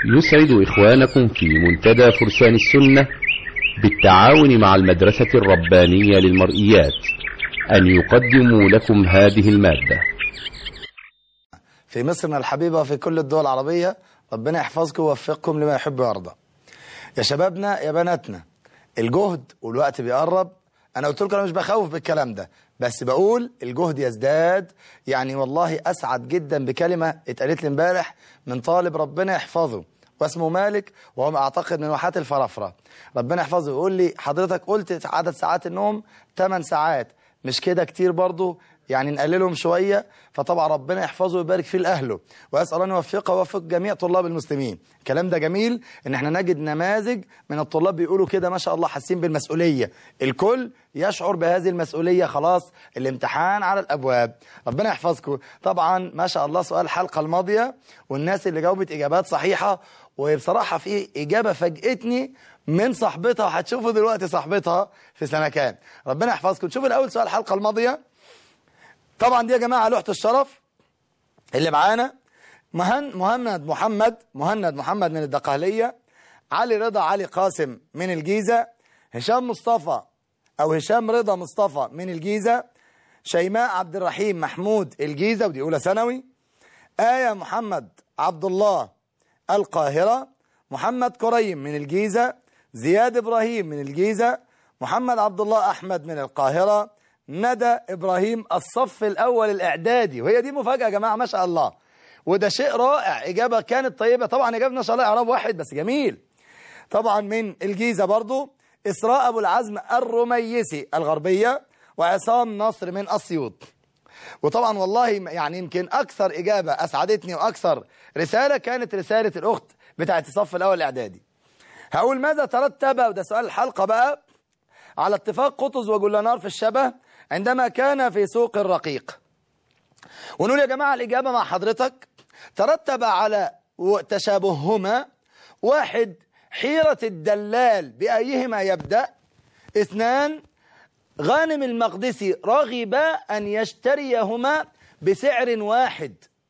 يسعد إخوانكم في منتدى فرسان السنة بالتعاون مع المدرسة الربانية للمرئيات أن يقدموا لكم هذه المادة في مصرنا الحبيبة وفي كل الدول العربية ربنا يحفظكم ويوفقكم لما يحب ويرضى يا شبابنا يا بناتنا الجهد والوقت بيقرب انا قلت لكم انا مش بخوف بالكلام ده بس بقول الجهد يزداد يعني والله اسعد جدا بكلمه اتقالت لي امبارح من طالب ربنا يحفظه واسمه مالك وهو اعتقد من واحات الفرافره ربنا يحفظه يقول لي حضرتك قلت عدد ساعات النوم 8 ساعات مش كده كتير برضه يعني نقللهم شوية فطبعا ربنا يحفظه ويبارك فيه لأهله وأسأل أن يوفقه ويوفق جميع طلاب المسلمين الكلام ده جميل إن احنا نجد نماذج من الطلاب بيقولوا كده ما شاء الله حاسين بالمسؤولية الكل يشعر بهذه المسؤولية خلاص الامتحان على الأبواب ربنا يحفظكم طبعا ما شاء الله سؤال الحلقة الماضية والناس اللي جاوبت إجابات صحيحة وبصراحة في إجابة فاجئتني من صاحبتها وهتشوفوا دلوقتي صاحبتها في سنة كام ربنا يحفظكم شوفوا الأول سؤال الحلقة الماضية طبعا دي يا جماعة لوحة الشرف اللي معانا مهن مهند محمد مهند محمد من الدقهلية علي رضا علي قاسم من الجيزة هشام مصطفى أو هشام رضا مصطفى من الجيزة شيماء عبد الرحيم محمود الجيزة ودي أولى ثانوي آية محمد عبد الله القاهرة محمد كريم من الجيزة زياد إبراهيم من الجيزة محمد عبد الله أحمد من القاهرة ندى إبراهيم الصف الأول الإعدادي وهي دي مفاجأة يا جماعة ما شاء الله وده شيء رائع إجابة كانت طيبة طبعا إجابة ما شاء الله إعراب واحد بس جميل طبعا من الجيزة برضو إسراء أبو العزم الرميسي الغربية وعصام نصر من أسيوط وطبعا والله يعني يمكن أكثر إجابة أسعدتني وأكثر رسالة كانت رسالة الأخت بتاعت الصف الأول الإعدادي هقول ماذا ترتب وده سؤال الحلقة بقى على اتفاق قطز وجلنار في الشبه عندما كان في سوق الرقيق ونقول يا جماعة الإجابة مع حضرتك ترتب على تشابههما واحد حيرة الدلال بأيهما يبدأ اثنان غانم المقدسي رغب أن يشتريهما بسعر واحد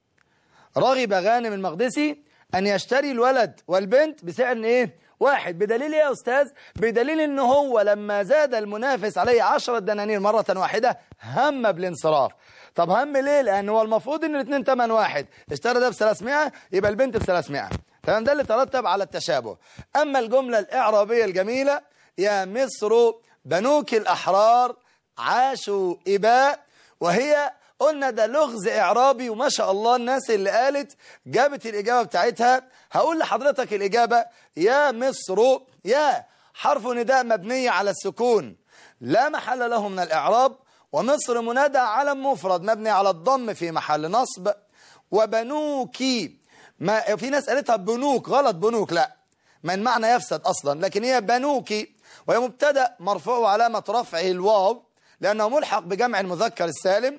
رغب غانم المقدسي أن يشتري الولد والبنت بسعر إيه؟ واحد بدليل ايه يا أستاذ بدليل أنه هو لما زاد المنافس عليه عشرة دنانير مرة واحدة هم بالانصراف طب هم ليه لأن هو المفروض أن الاثنين تمن واحد اشترى ده ب 300 يبقى البنت ب 300 تمام ده اللي ترتب على التشابه أما الجملة الإعرابية الجميلة يا مصر بنوك الأحرار عاشوا إباء وهي قلنا ده لغز إعرابي وما شاء الله الناس اللي قالت جابت الإجابة بتاعتها هقول لحضرتك الإجابة يا مصر يا حرف نداء مبني على السكون لا محل له من الإعراب ومصر منادى علم مفرد مبني على الضم في محل نصب وبنوكي ما في ناس قالتها بنوك غلط بنوك لا ما المعنى يفسد أصلا لكن هي بنوكي وهي مبتدا مرفوع علامة رفعه الواو لأنه ملحق بجمع المذكر السالم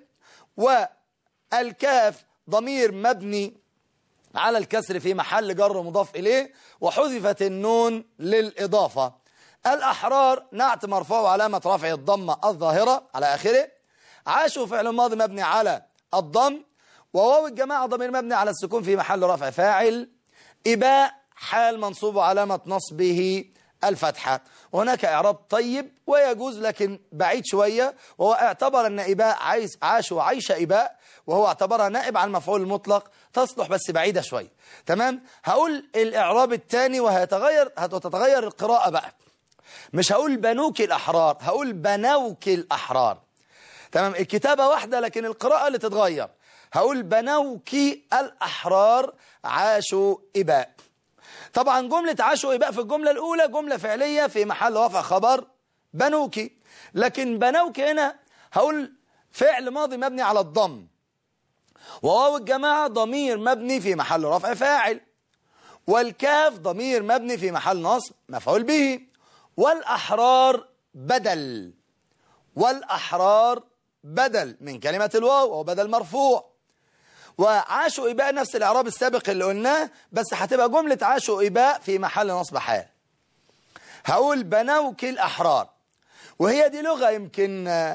والكاف ضمير مبني على الكسر في محل جر مضاف إليه وحذفت النون للإضافة الأحرار نعت مرفوع علامة رفع الضمة الظاهرة على آخره عاشوا فعل ماضي مبني على الضم وواو الجماعة ضمير مبني على السكون في محل رفع فاعل إباء حال منصوب علامة نصبه الفتحة وهناك إعراب طيب ويجوز لكن بعيد شوية وهو اعتبر أن إباء عايش عاش وعيش إباء وهو اعتبرها نائب عن المفعول المطلق تصلح بس بعيدة شوية تمام هقول الإعراب الثاني وهيتغير هتتغير القراءة بقى مش هقول بنوك الأحرار هقول بنوك الأحرار تمام الكتابة واحدة لكن القراءة اللي تتغير هقول بنوك الأحرار عاشوا إباء طبعا جملة عاشوا إباء في الجملة الأولى جملة فعلية في محل رفع خبر بنوكي لكن بنوك هنا هقول فعل ماضي مبني على الضم وواو الجماعة ضمير مبني في محل رفع فاعل والكاف ضمير مبني في محل نصب مفعول به والأحرار بدل والأحرار بدل من كلمة الواو وهو بدل مرفوع وعاشوا إباء نفس الإعراب السابق اللي قلناه بس هتبقى جملة عاشوا إباء في محل نصب حال هقول بنوك الأحرار وهي دي لغة يمكن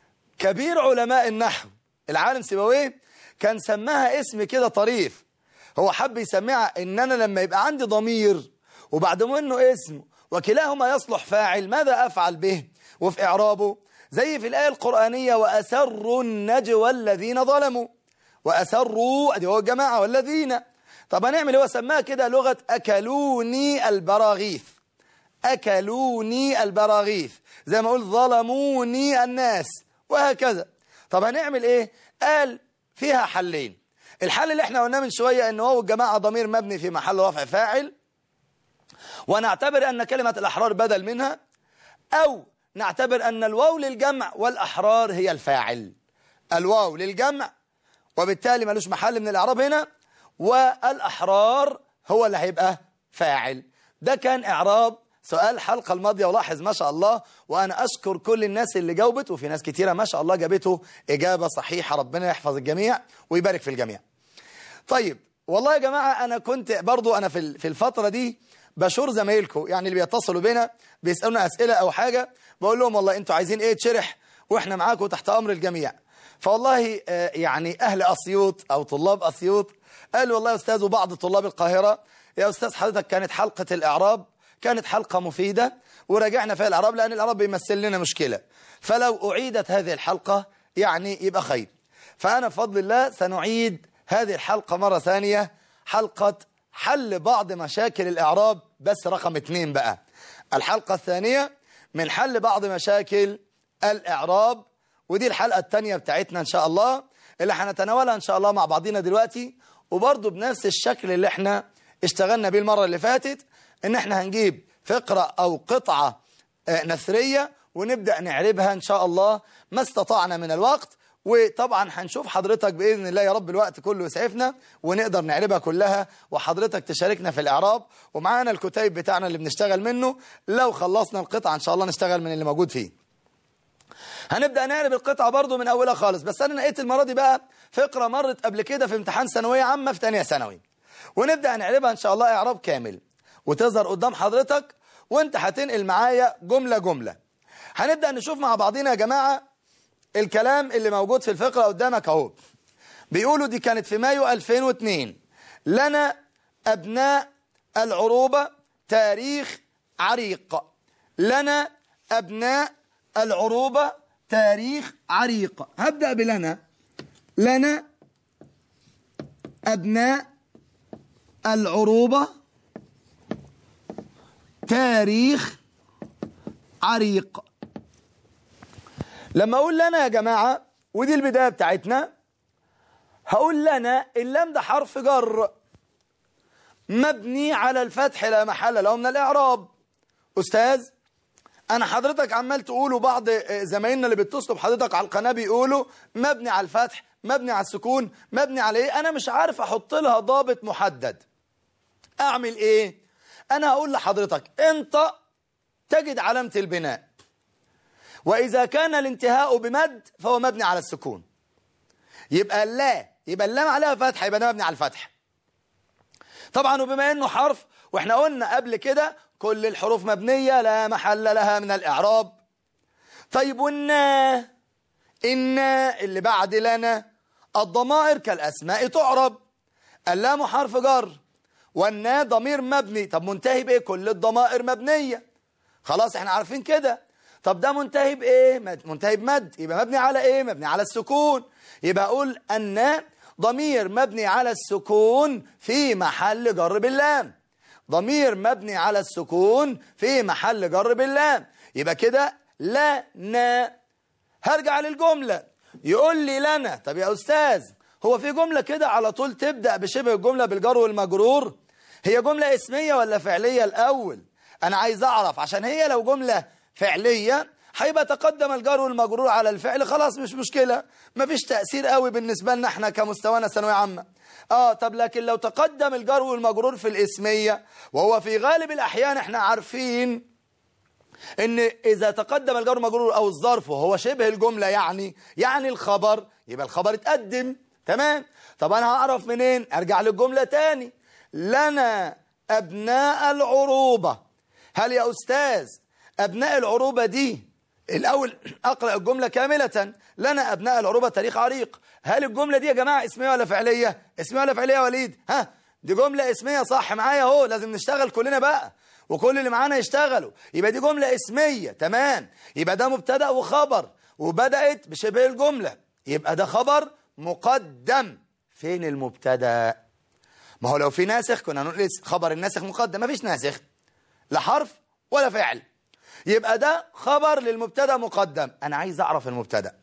كبير علماء النحو العالم سيبويه كان سماها اسم كده طريف هو حب يسمعها ان انا لما يبقى عندي ضمير وبعد منه اسم وكلاهما يصلح فاعل ماذا افعل به وفي اعرابه زي في الايه القرانيه واسروا النجوى الذين ظلموا واسروا ادي هو الجماعه والذين طب هنعمل هو سماها كده لغه اكلوني البراغيث اكلوني البراغيث زي ما اقول ظلموني الناس وهكذا طب هنعمل ايه قال فيها حلين الحل اللي احنا قلناه من شوية ان هو الجماعة ضمير مبني في محل رفع فاعل ونعتبر ان كلمة الاحرار بدل منها او نعتبر ان الواو للجمع والاحرار هي الفاعل الواو للجمع وبالتالي ملوش محل من الاعراب هنا والاحرار هو اللي هيبقى فاعل ده كان اعراب سؤال الحلقة الماضية ولاحظ ما شاء الله وأنا أشكر كل الناس اللي جاوبت وفي ناس كتيرة ما شاء الله جابته إجابة صحيحة ربنا يحفظ الجميع ويبارك في الجميع طيب والله يا جماعة أنا كنت برضو أنا في في الفترة دي بشور زمايلكم يعني اللي بيتصلوا بينا بيسألونا أسئلة أو حاجة بقول لهم والله أنتوا عايزين إيه تشرح وإحنا معاكم تحت أمر الجميع فوالله يعني أهل أسيوط أو طلاب أسيوط قالوا والله يا أستاذ وبعض طلاب القاهرة يا أستاذ حضرتك كانت حلقة الإعراب كانت حلقة مفيدة وراجعنا فيها الإعراب لأن الإعراب بيمثل لنا مشكلة فلو أعيدت هذه الحلقة يعني يبقى خير فأنا بفضل الله سنعيد هذه الحلقة مرة ثانية حلقة حل بعض مشاكل الإعراب بس رقم اتنين بقى الحلقة الثانية من حل بعض مشاكل الإعراب ودي الحلقة الثانية بتاعتنا إن شاء الله اللي هنتناولها إن شاء الله مع بعضنا دلوقتي وبرضه بنفس الشكل اللي احنا اشتغلنا بيه المرة اللي فاتت ان احنا هنجيب فقرة او قطعة نثرية ونبدأ نعربها ان شاء الله ما استطعنا من الوقت وطبعا هنشوف حضرتك بإذن الله يا رب الوقت كله يسعفنا ونقدر نعربها كلها وحضرتك تشاركنا في الإعراب ومعانا الكتيب بتاعنا اللي بنشتغل منه لو خلصنا القطعة ان شاء الله نشتغل من اللي موجود فيه هنبدأ نعرب القطعة برضو من أولها خالص بس أنا نقيت المرة دي بقى فقرة مرت قبل كده في امتحان ثانوية عامة في تانية ثانوي ونبدأ نعربها إن شاء الله إعراب كامل وتظهر قدام حضرتك وانت هتنقل معايا جملة جملة هنبدأ نشوف مع بعضنا يا جماعة الكلام اللي موجود في الفقرة قدامك اهو بيقولوا دي كانت في مايو 2002 لنا أبناء العروبة تاريخ عريق لنا أبناء العروبة تاريخ عريق هبدأ بلنا لنا أبناء العروبة تاريخ عريق لما أقول لنا يا جماعة ودي البداية بتاعتنا هقول لنا اللام ده حرف جر مبني على الفتح لا محل له من الإعراب أستاذ أنا حضرتك عمال تقولوا بعض زمايلنا اللي بيتصلوا بحضرتك على القناة بيقولوا مبني على الفتح مبني على السكون مبني على إيه أنا مش عارف أحط لها ضابط محدد أعمل إيه أنا هقول لحضرتك أنت تجد علامة البناء وإذا كان الانتهاء بمد فهو مبني على السكون يبقى لا يبقى اللام عليها فتح يبقى ده مبني على الفتح طبعا وبما انه حرف واحنا قلنا قبل كده كل الحروف مبنية لا محل لها من الإعراب طيب والنا إنا اللي بعد لنا الضمائر كالأسماء تعرب اللام حرف جر والنا ضمير مبني طب منتهي بإيه كل الضمائر مبنية خلاص احنا عارفين كده طب ده منتهي بإيه منتهي بمد يبقى مبني على إيه مبني على السكون يبقى أقول أن ضمير مبني على السكون في محل جر باللام ضمير مبني على السكون في محل جر باللام يبقى كده لنا هرجع للجملة يقول لي لنا طب يا أستاذ هو في جملة كده على طول تبدأ بشبه الجملة بالجر والمجرور هي جملة اسمية ولا فعلية الأول أنا عايز أعرف عشان هي لو جملة فعلية هيبقى تقدم الجر والمجرور على الفعل خلاص مش مشكلة مفيش تأثير قوي بالنسبة لنا احنا كمستوانا ثانوية عامة اه طب لكن لو تقدم الجر والمجرور في الاسمية وهو في غالب الأحيان احنا عارفين ان اذا تقدم الجر والمجرور او الظرف وهو شبه الجملة يعني يعني الخبر يبقى الخبر اتقدم تمام طب انا هعرف منين ارجع للجملة تاني لنا ابناء العروبة هل يا استاذ ابناء العروبة دي الأول أقرأ الجملة كاملة لنا أبناء العروبة تاريخ عريق هل الجملة دي يا جماعة اسمية ولا فعلية اسمية ولا فعلية يا وليد ها دي جملة اسمية صح معايا اهو لازم نشتغل كلنا بقى وكل اللي معانا يشتغلوا يبقى دي جملة اسمية تمام يبقى ده مبتدأ وخبر وبدأت بشبه الجملة يبقى ده خبر مقدم فين المبتدأ ما هو لو في ناسخ كنا نقول خبر الناسخ مقدم ما فيش ناسخ لا حرف ولا فعل يبقى ده خبر للمبتدا مقدم انا عايز اعرف المبتدا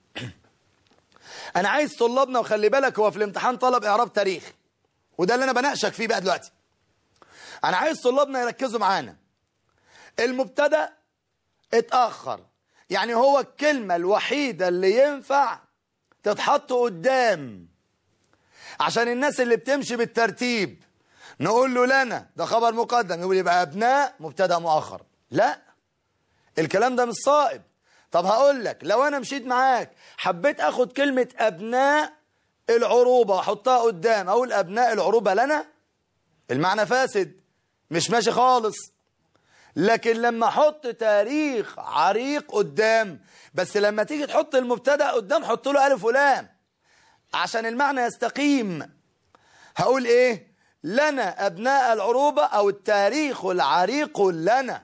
انا عايز طلابنا وخلي بالك هو في الامتحان طلب اعراب تاريخ وده اللي انا بناقشك فيه بقى دلوقتي انا عايز طلابنا يركزوا معانا المبتدا اتاخر يعني هو الكلمه الوحيده اللي ينفع تتحط قدام عشان الناس اللي بتمشي بالترتيب نقول له لنا ده خبر مقدم يقول يبقى ابناء مبتدا مؤخر لا الكلام ده مش صائب طب هقول لك لو انا مشيت معاك حبيت اخد كلمة ابناء العروبة واحطها قدام اقول ابناء العروبة لنا المعنى فاسد مش ماشي خالص لكن لما احط تاريخ عريق قدام بس لما تيجي تحط المبتدا قدام حط له الف ولام عشان المعنى يستقيم هقول ايه لنا ابناء العروبة او التاريخ العريق لنا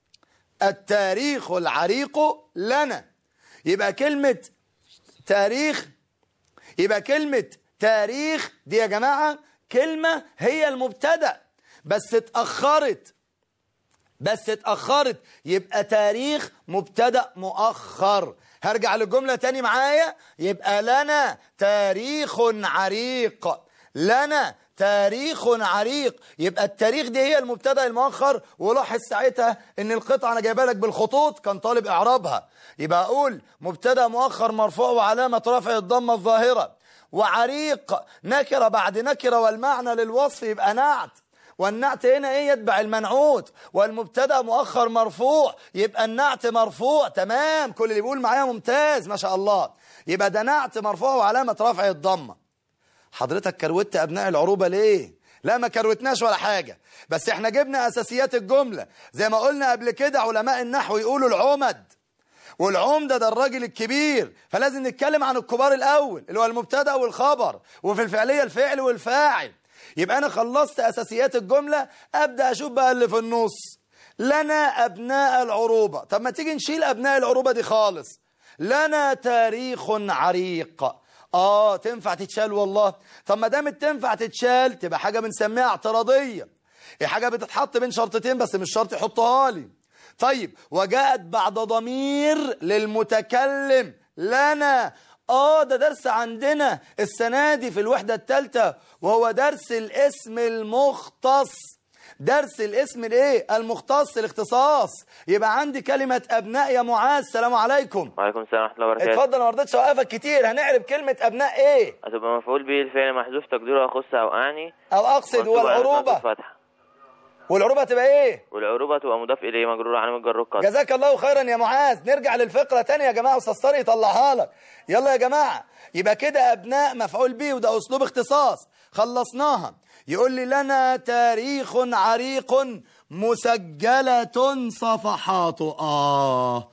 التاريخ العريق لنا يبقى كلمة تاريخ يبقى كلمة تاريخ دي يا جماعة كلمة هي المبتدأ بس اتأخرت بس اتأخرت يبقى تاريخ مبتدأ مؤخر هرجع للجملة تاني معايا يبقى لنا تاريخ عريق لنا تاريخ عريق يبقى التاريخ دي هي المبتدا المؤخر ولاحظ ساعتها ان القطعه انا جايبها لك بالخطوط كان طالب اعرابها يبقى اقول مبتدا مؤخر مرفوع وعلامه رفع الضمه الظاهره وعريق نكره بعد نكره والمعنى للوصف يبقى نعت والنعت هنا ايه يتبع المنعوت والمبتدا مؤخر مرفوع يبقى النعت مرفوع تمام كل اللي بيقول معايا ممتاز ما شاء الله يبقى ده نعت مرفوع وعلامه رفع الضمه حضرتك كروت ابناء العروبة ليه لا ما كروتناش ولا حاجة بس احنا جبنا اساسيات الجملة زي ما قلنا قبل كده علماء النحو يقولوا العمد والعمدة ده الراجل الكبير فلازم نتكلم عن الكبار الاول اللي هو المبتدا والخبر وفي الفعلية الفعل والفاعل يبقى انا خلصت اساسيات الجملة ابدا اشوف بقى اللي في النص لنا ابناء العروبة طب ما تيجي نشيل ابناء العروبة دي خالص لنا تاريخ عريق اه تنفع تتشال والله طب ما دام تنفع تتشال تبقى حاجه بنسميها اعتراضيه هي حاجه بتتحط بين شرطتين بس مش شرط يحطها لي طيب وجاءت بعد ضمير للمتكلم لنا اه ده درس عندنا السنه دي في الوحده الثالثه وهو درس الاسم المختص درس الاسم الايه المختص الاختصاص يبقى عندي كلمة ابناء يا معاذ السلام عليكم وعليكم السلام ورحمة الله وبركاته اتفضل ما رضيتش اوقفك كتير هنعرب كلمة ابناء ايه هتبقى مفعول به الفعل محذوف تقديره أخص أو أعني او اقصد منصوب على والعروبة فتحة فتحة والعروبة تبقى ايه والعروبة تبقى مضاف إليه مجرور عن مجرور قصد جزاك الله خيرا يا معاذ نرجع للفقرة تاني يا جماعة استاذ طارق يطلعها لك يلا يا جماعة يبقى كده ابناء مفعول به وده اسلوب اختصاص خلصناها يقول لي لنا تاريخ عريق مسجلة صفحاته آه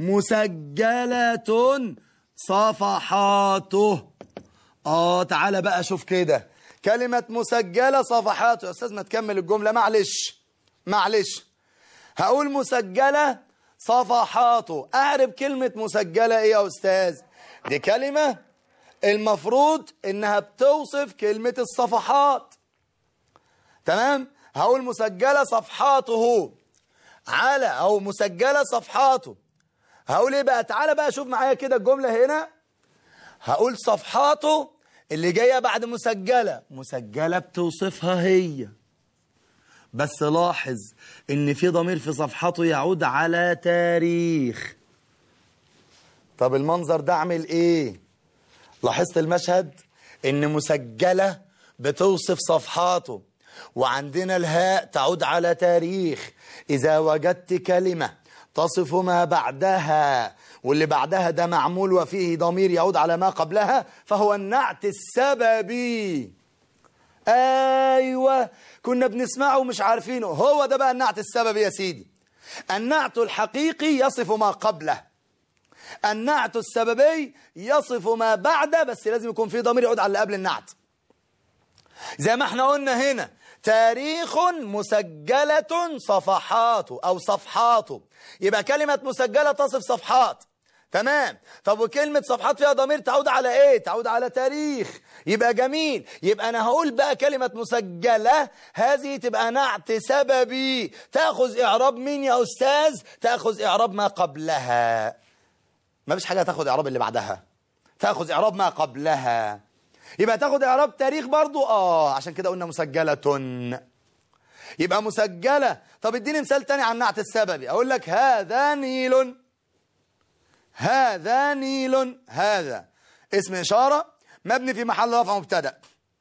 مسجلة صفحاته آه تعالى بقى شوف كده كلمة مسجلة صفحاته يا أستاذ ما تكمل الجملة معلش معلش هقول مسجلة صفحاته أعرب كلمة مسجلة إيه يا أستاذ دي كلمة المفروض إنها بتوصف كلمة الصفحات تمام هقول مسجلة صفحاته على أو مسجلة صفحاته هقول إيه بقى تعالى بقى شوف معايا كده الجملة هنا هقول صفحاته اللي جاية بعد مسجلة مسجلة بتوصفها هي بس لاحظ ان في ضمير في صفحته يعود على تاريخ طب المنظر ده اعمل ايه لاحظت المشهد ان مسجلة بتوصف صفحاته وعندنا الهاء تعود على تاريخ اذا وجدت كلمة تصف ما بعدها واللي بعدها ده معمول وفيه ضمير يعود على ما قبلها فهو النعت السببي ايوه كنا بنسمعه ومش عارفينه هو ده بقى النعت السببي يا سيدي النعت الحقيقي يصف ما قبله النعت السببي يصف ما بعده بس لازم يكون فيه ضمير يعود على اللي قبل النعت زي ما احنا قلنا هنا تاريخ مسجلة صفحاته أو صفحاته يبقى كلمة مسجلة تصف صفحات تمام طب وكلمة صفحات فيها ضمير تعود على ايه تعود على تاريخ يبقى جميل يبقى انا هقول بقى كلمة مسجلة هذه تبقى نعت سببي تاخذ اعراب مين يا استاذ تاخذ اعراب ما قبلها ما فيش حاجة تاخذ اعراب اللي بعدها تاخذ اعراب ما قبلها يبقى تاخذ اعراب تاريخ برضو اه عشان كده قلنا مسجلة يبقى مسجلة طب اديني مثال تاني عن نعت السببي اقول لك هذا نيل هذا نيل هذا اسم إشارة مبني في محل رفع مبتدا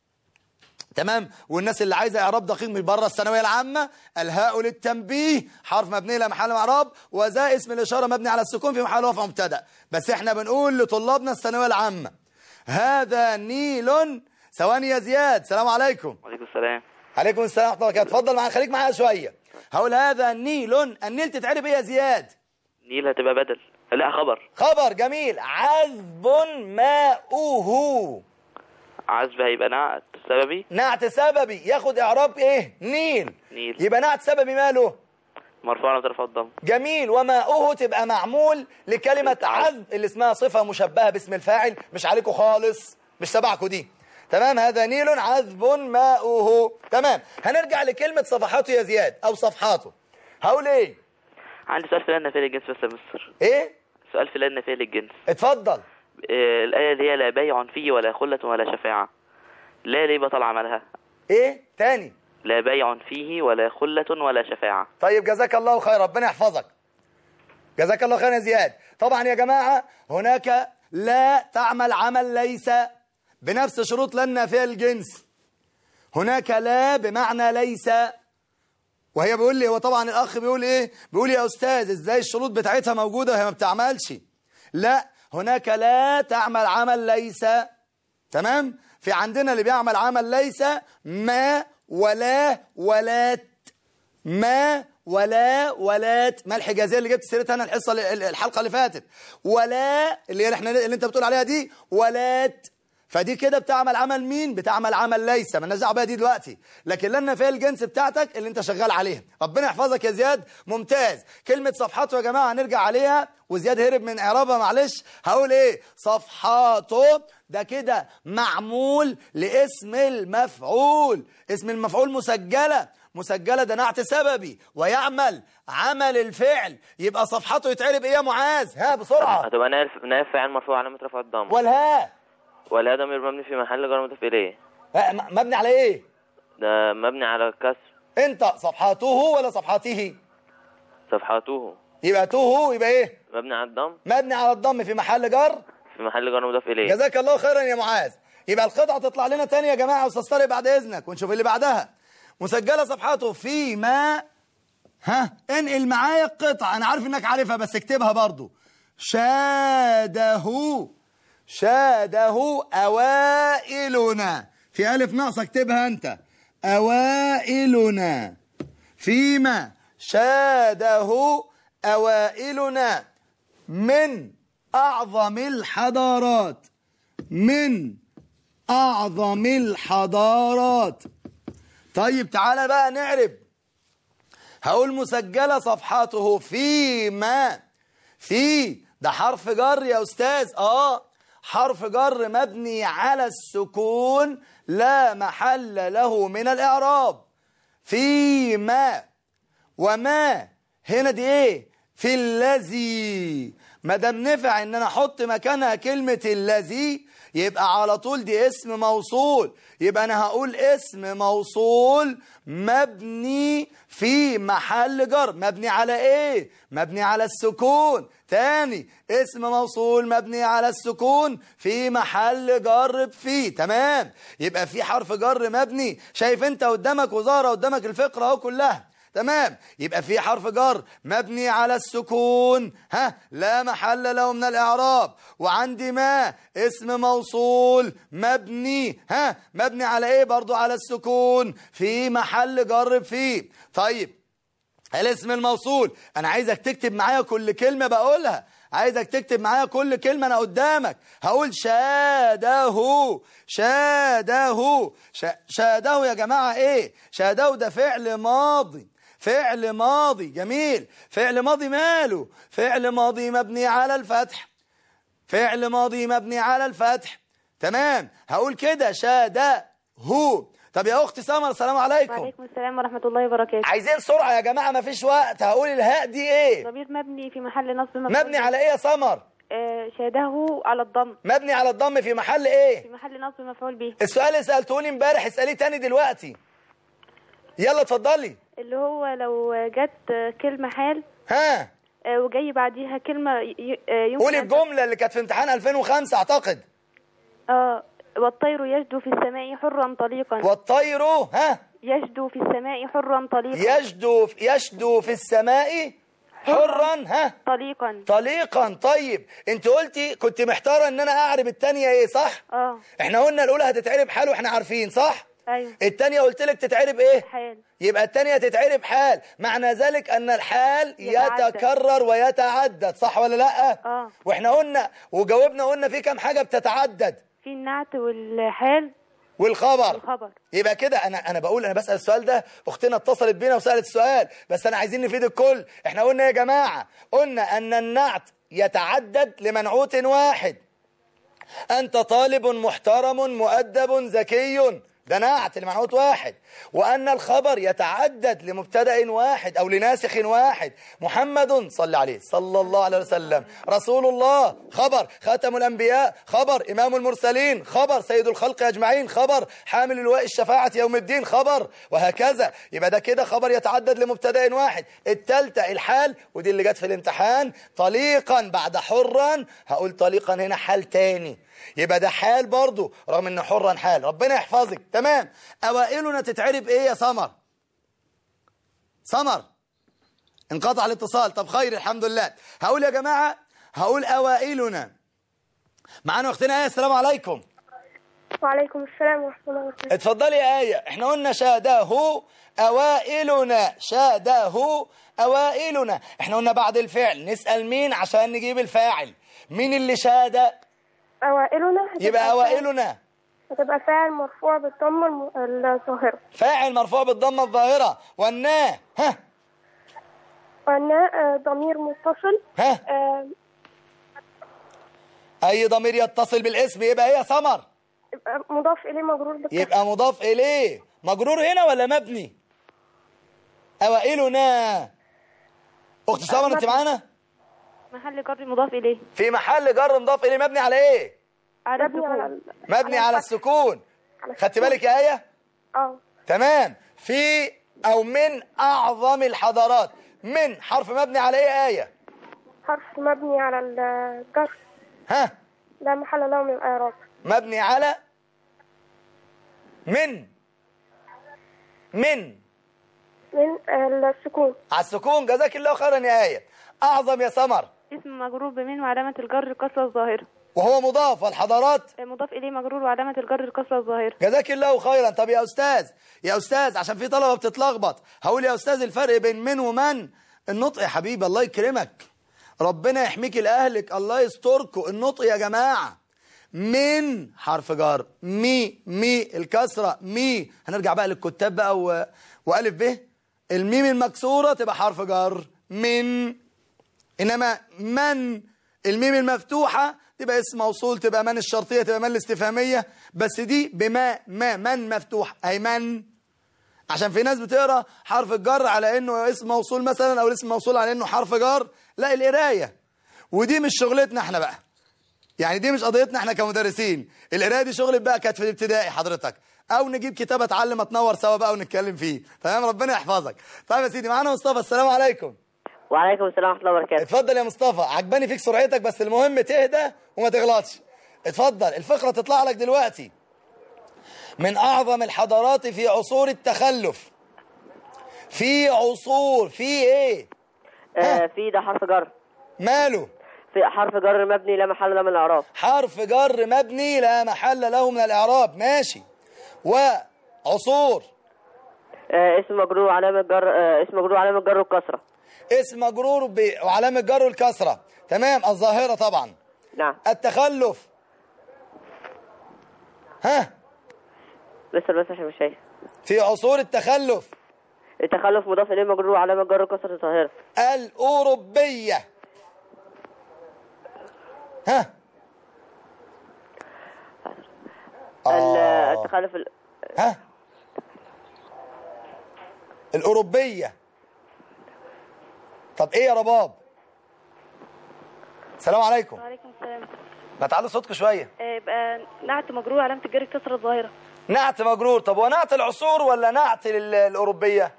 تمام والناس اللي عايزه اعراب دقيق من بره الثانويه العامه الهاء للتنبيه حرف مبني لا محل اعراب وذا اسم الاشاره مبني على السكون في محل رفع مبتدا بس احنا بنقول لطلابنا الثانويه العامه هذا نيل ثواني يا زياد السلام عليكم وعليكم السلام عليكم السلام ورحمه الله وبركاته اتفضل معايا خليك معايا شويه هقول هذا نيل النيل تتعرب ايه يا زياد نيل هتبقى بدل لا خبر خبر جميل عذب ماؤه عزب هيبقى نعت سببي نعت سببي ياخد اعراب ايه نيل نيل يبقى نعت سببي ماله مرفوع على طرف الضم جميل وماؤه تبقى معمول لكلمة عذب اللي اسمها صفة مشبهة باسم الفاعل مش عليكم خالص مش تبعكم دي تمام هذا نيل عذب ماؤه تمام هنرجع لكلمة صفحاته يا زياد او صفحاته هقول ايه عندي سؤال في النفي للجنس بس يا مستر ايه سؤال في النفي للجنس اتفضل آه، الآية اللي هي لا بيع فيه ولا خلة ولا شفاعة لا ليه بطل عملها ايه تاني لا بيع فيه ولا خلة ولا شفاعة طيب جزاك الله خير ربنا يحفظك جزاك الله خير يا زياد طبعا يا جماعة هناك لا تعمل عمل ليس بنفس شروط لا النافية الجنس هناك لا بمعنى ليس وهي بيقول لي هو طبعا الأخ بيقول إيه بيقول يا أستاذ إزاي الشروط بتاعتها موجودة وهي ما بتعملش لا هناك لا تعمل عمل ليس تمام في عندنا اللي بيعمل عمل ليس ما ولا ولات ما ولا ولات ما الحجازيه اللي جبت سيرتها انا الحصه اللي- الحلقه اللي فاتت ولا اللي هي احنا اللي انت بتقول عليها دي ولات فدي كده بتعمل عمل مين بتعمل عمل ليس ما دعوه بيها دي دلوقتي لكن لنا فيها الجنس بتاعتك اللي انت شغال عليها ربنا يحفظك يا زياد ممتاز كلمه صفحاته يا جماعه هنرجع عليها وزياد هرب من اعرابها معلش هقول ايه صفحاته ده كده معمول لاسم المفعول اسم المفعول مسجله مسجله ده نعت سببي ويعمل عمل الفعل يبقى صفحته يتعرب ايه يا معاذ ها بسرعه هتبقى نائب نائب فاعل مرفوع علامة رفع الضم والها ولا ضمير مبني في محل جر مضاف إليه ها، م- مبني على ايه ده مبني على الكسر انت صفحاته ولا صفحاته صفحاته يبقى توه يبقى ايه مبني على الضم مبني على الضم في محل جر في محل جر مضاف إليه جزاك الله خيرا يا معاذ يبقى القطعه تطلع لنا تاني يا جماعه استاذ طارق بعد اذنك ونشوف اللي بعدها مسجله صفحته فيما ها انقل معايا القطعه انا عارف انك عارفها بس اكتبها برضو شاده شاده اوائلنا في الف ناقصه اكتبها انت اوائلنا فيما شاده اوائلنا من اعظم الحضارات من اعظم الحضارات طيب تعالى بقى نعرب هقول مسجله صفحاته فيما في ده حرف جر يا استاذ اه حرف جر مبني على السكون لا محل له من الاعراب فيما وما هنا دي ايه في الذي ما دام نفع ان انا احط مكانها كلمه الذي يبقى على طول دي اسم موصول يبقى انا هقول اسم موصول مبني في محل جر مبني على ايه مبني على السكون تاني اسم موصول مبني على السكون في محل جر في تمام يبقى في حرف جر مبني شايف انت قدامك وظاهره قدامك الفقره اهو كلها تمام يبقى في حرف جر مبني على السكون ها لا محل له من الاعراب وعندي ما اسم موصول مبني ها مبني على ايه برضو على السكون في محل جر فيه طيب الاسم الموصول انا عايزك تكتب معايا كل كلمة بقولها عايزك تكتب معايا كل كلمة انا قدامك هقول شاده شاده شا- شاده يا جماعة ايه شاده ده فعل ماضي فعل ماضي جميل فعل ماضي ماله فعل ماضي مبني على الفتح فعل ماضي مبني على الفتح تمام هقول كده شاده طب يا اختي سمر السلام عليكم وعليكم السلام ورحمة الله وبركاته عايزين سرعة يا جماعة مفيش وقت هقول الهاء دي ايه ضمير مبني في محل نصب مفعول مبني على ايه يا سمر آه، شاده على الضم مبني على الضم في محل في ايه محل نصب مفعول به السؤال اللي سألتوني امبارح اسأليه تاني دلوقتي يلا اتفضلي اللي هو لو جت آه، كلمة حال ها آه، وجاي بعديها كلمة ي- ي- آه، يمكن قولي أن- الجملة اللي كانت في امتحان 2005 اعتقد اه والطير يجدو في السماء حرا طليقا والطير ها يجدو في السماء حرا طليقا يجدو يشدو في السماء حرا ها طليقا طليقا طيب انت قلتي كنت محتارة ان انا اعرب التانية ايه صح اه احنا قلنا الاولى هتتعرب حال واحنا عارفين صح ايوه التانية قلت لك تتعرب ايه حال يبقى التانية تتعرب حال معنى ذلك ان الحال يتعدد. يتكرر ويتعدد صح ولا لا اه واحنا قلنا وجاوبنا قلنا في كام حاجة بتتعدد في النعت والحال والخبر والخبر يبقى كده انا انا بقول انا بسال السؤال ده اختنا اتصلت بينا وسالت السؤال بس انا عايزين نفيد الكل احنا قلنا يا جماعه قلنا ان النعت يتعدد لمنعوت واحد انت طالب محترم مؤدب ذكي ده نعت لمنعوت واحد وان الخبر يتعدد لمبتدا واحد او لناسخ واحد محمد صلى عليه صلى الله عليه وسلم رسول الله خبر خاتم الانبياء خبر امام المرسلين خبر سيد الخلق اجمعين خبر حامل لواء الشفاعه يوم الدين خبر وهكذا يبقى ده كده خبر يتعدد لمبتدا واحد الثالثه الحال ودي اللي جت في الامتحان طليقا بعد حرا هقول طليقا هنا حال تاني يبقى ده حال برضو رغم ان حرا حال ربنا يحفظك تمام اوائلنا تتعرب ايه يا سمر سمر انقطع الاتصال طب خير الحمد لله هقول يا جماعة هقول اوائلنا معانا اختنا ايه السلام عليكم وعليكم السلام ورحمة الله وبركاته اتفضلي يا آية احنا قلنا شاده أوائلنا شاده أوائلنا احنا قلنا بعد الفعل نسأل مين عشان نجيب الفاعل مين اللي شاد أوائلنا هتبقى يبقى فاعل- أوائلنا هتبقى فاعل مرفوع بالضمة الم- الظاهرة فاعل مرفوع بالضمة الظاهرة والنا ها والناء آه، ضمير متصل ها آه، أي ضمير يتصل بالاسم يبقى ايه يا سمر يبقى مضاف إليه مجرور بالكسر يبقى مضاف إليه مجرور هنا ولا مبني أوائلنا أخت سمر أنت معانا محل جر مضاف إليه في محل جر مضاف إليه مبني على إيه على مبني على السكون ال- مبني على الفتح. السكون على خدت السكون. بالك يا آية اه تمام في أو من أعظم الحضارات من حرف مبني على إيه آية حرف مبني على الجر ها لا محل له من الإعراب مبني على من من من آه، السكون على السكون جزاك الله خيرا يا آية أعظم يا سمر اسم مجرور بمن وعلامة الجر الكسرة الظاهرة وهو مضاف والحضارات مضاف إليه مجرور وعلامة الجر الكسرة الظاهرة جزاك الله خيرا طب يا أستاذ يا أستاذ عشان في طلبة بتتلخبط هقول يا أستاذ الفرق بين من ومن النطق يا حبيبي الله يكرمك ربنا يحميك لأهلك الله يستركم النطق يا جماعة من حرف جر مي مي الكسرة مي هنرجع بقى للكتاب بقى و... وألف ب الميم المكسورة تبقى حرف جر من إنما من الميم المفتوحة تبقى اسم موصول تبقى من الشرطية تبقى من الاستفهامية بس دي بما ما من مفتوح أي من عشان في ناس بتقرا حرف الجر على انه اسم موصول مثلا او الاسم موصول على انه حرف جر لا القرايه ودي مش شغلتنا احنا بقى يعني دي مش قضيتنا احنا كمدرسين القرايه دي شغل بقى كانت في الابتدائي حضرتك او نجيب كتاب اتعلم اتنور سوا بقى ونتكلم فيه تمام ربنا يحفظك طيب يا سيدي معانا مصطفى السلام عليكم وعليكم السلام ورحمة الله وبركاته اتفضل يا مصطفى عجباني فيك سرعتك بس المهم تهدى وما تغلطش اتفضل الفقرة تطلع لك دلوقتي من أعظم الحضارات في عصور التخلف في عصور في ايه آه في ده حرف جر ماله في حرف جر مبني لا محل له من الإعراب حرف جر مبني لا محل له من الإعراب ماشي وعصور آه، اسم مجرور وعلامة جر آه، اسم مجرور وعلامة جر والكسرة اسم مجرور ب... وعلامة جر الكسرة تمام الظاهرة طبعا نعم التخلف ها لسه بس عشان مش شايف في عصور التخلف التخلف مضاف إليه مجرور وعلامة جر والكسرة ظاهرة الأوروبية ها ال- آه. التخلف ال- ها الأوروبية طب ايه يا رباب السلام عليكم وعليكم السلام ما تعلوا صوتكم شوية آه، يبقى نعت مجرور علامة الجر الكسرة الظاهرة نعت مجرور طب ونعت العصور ولا نعت ال- الأوروبية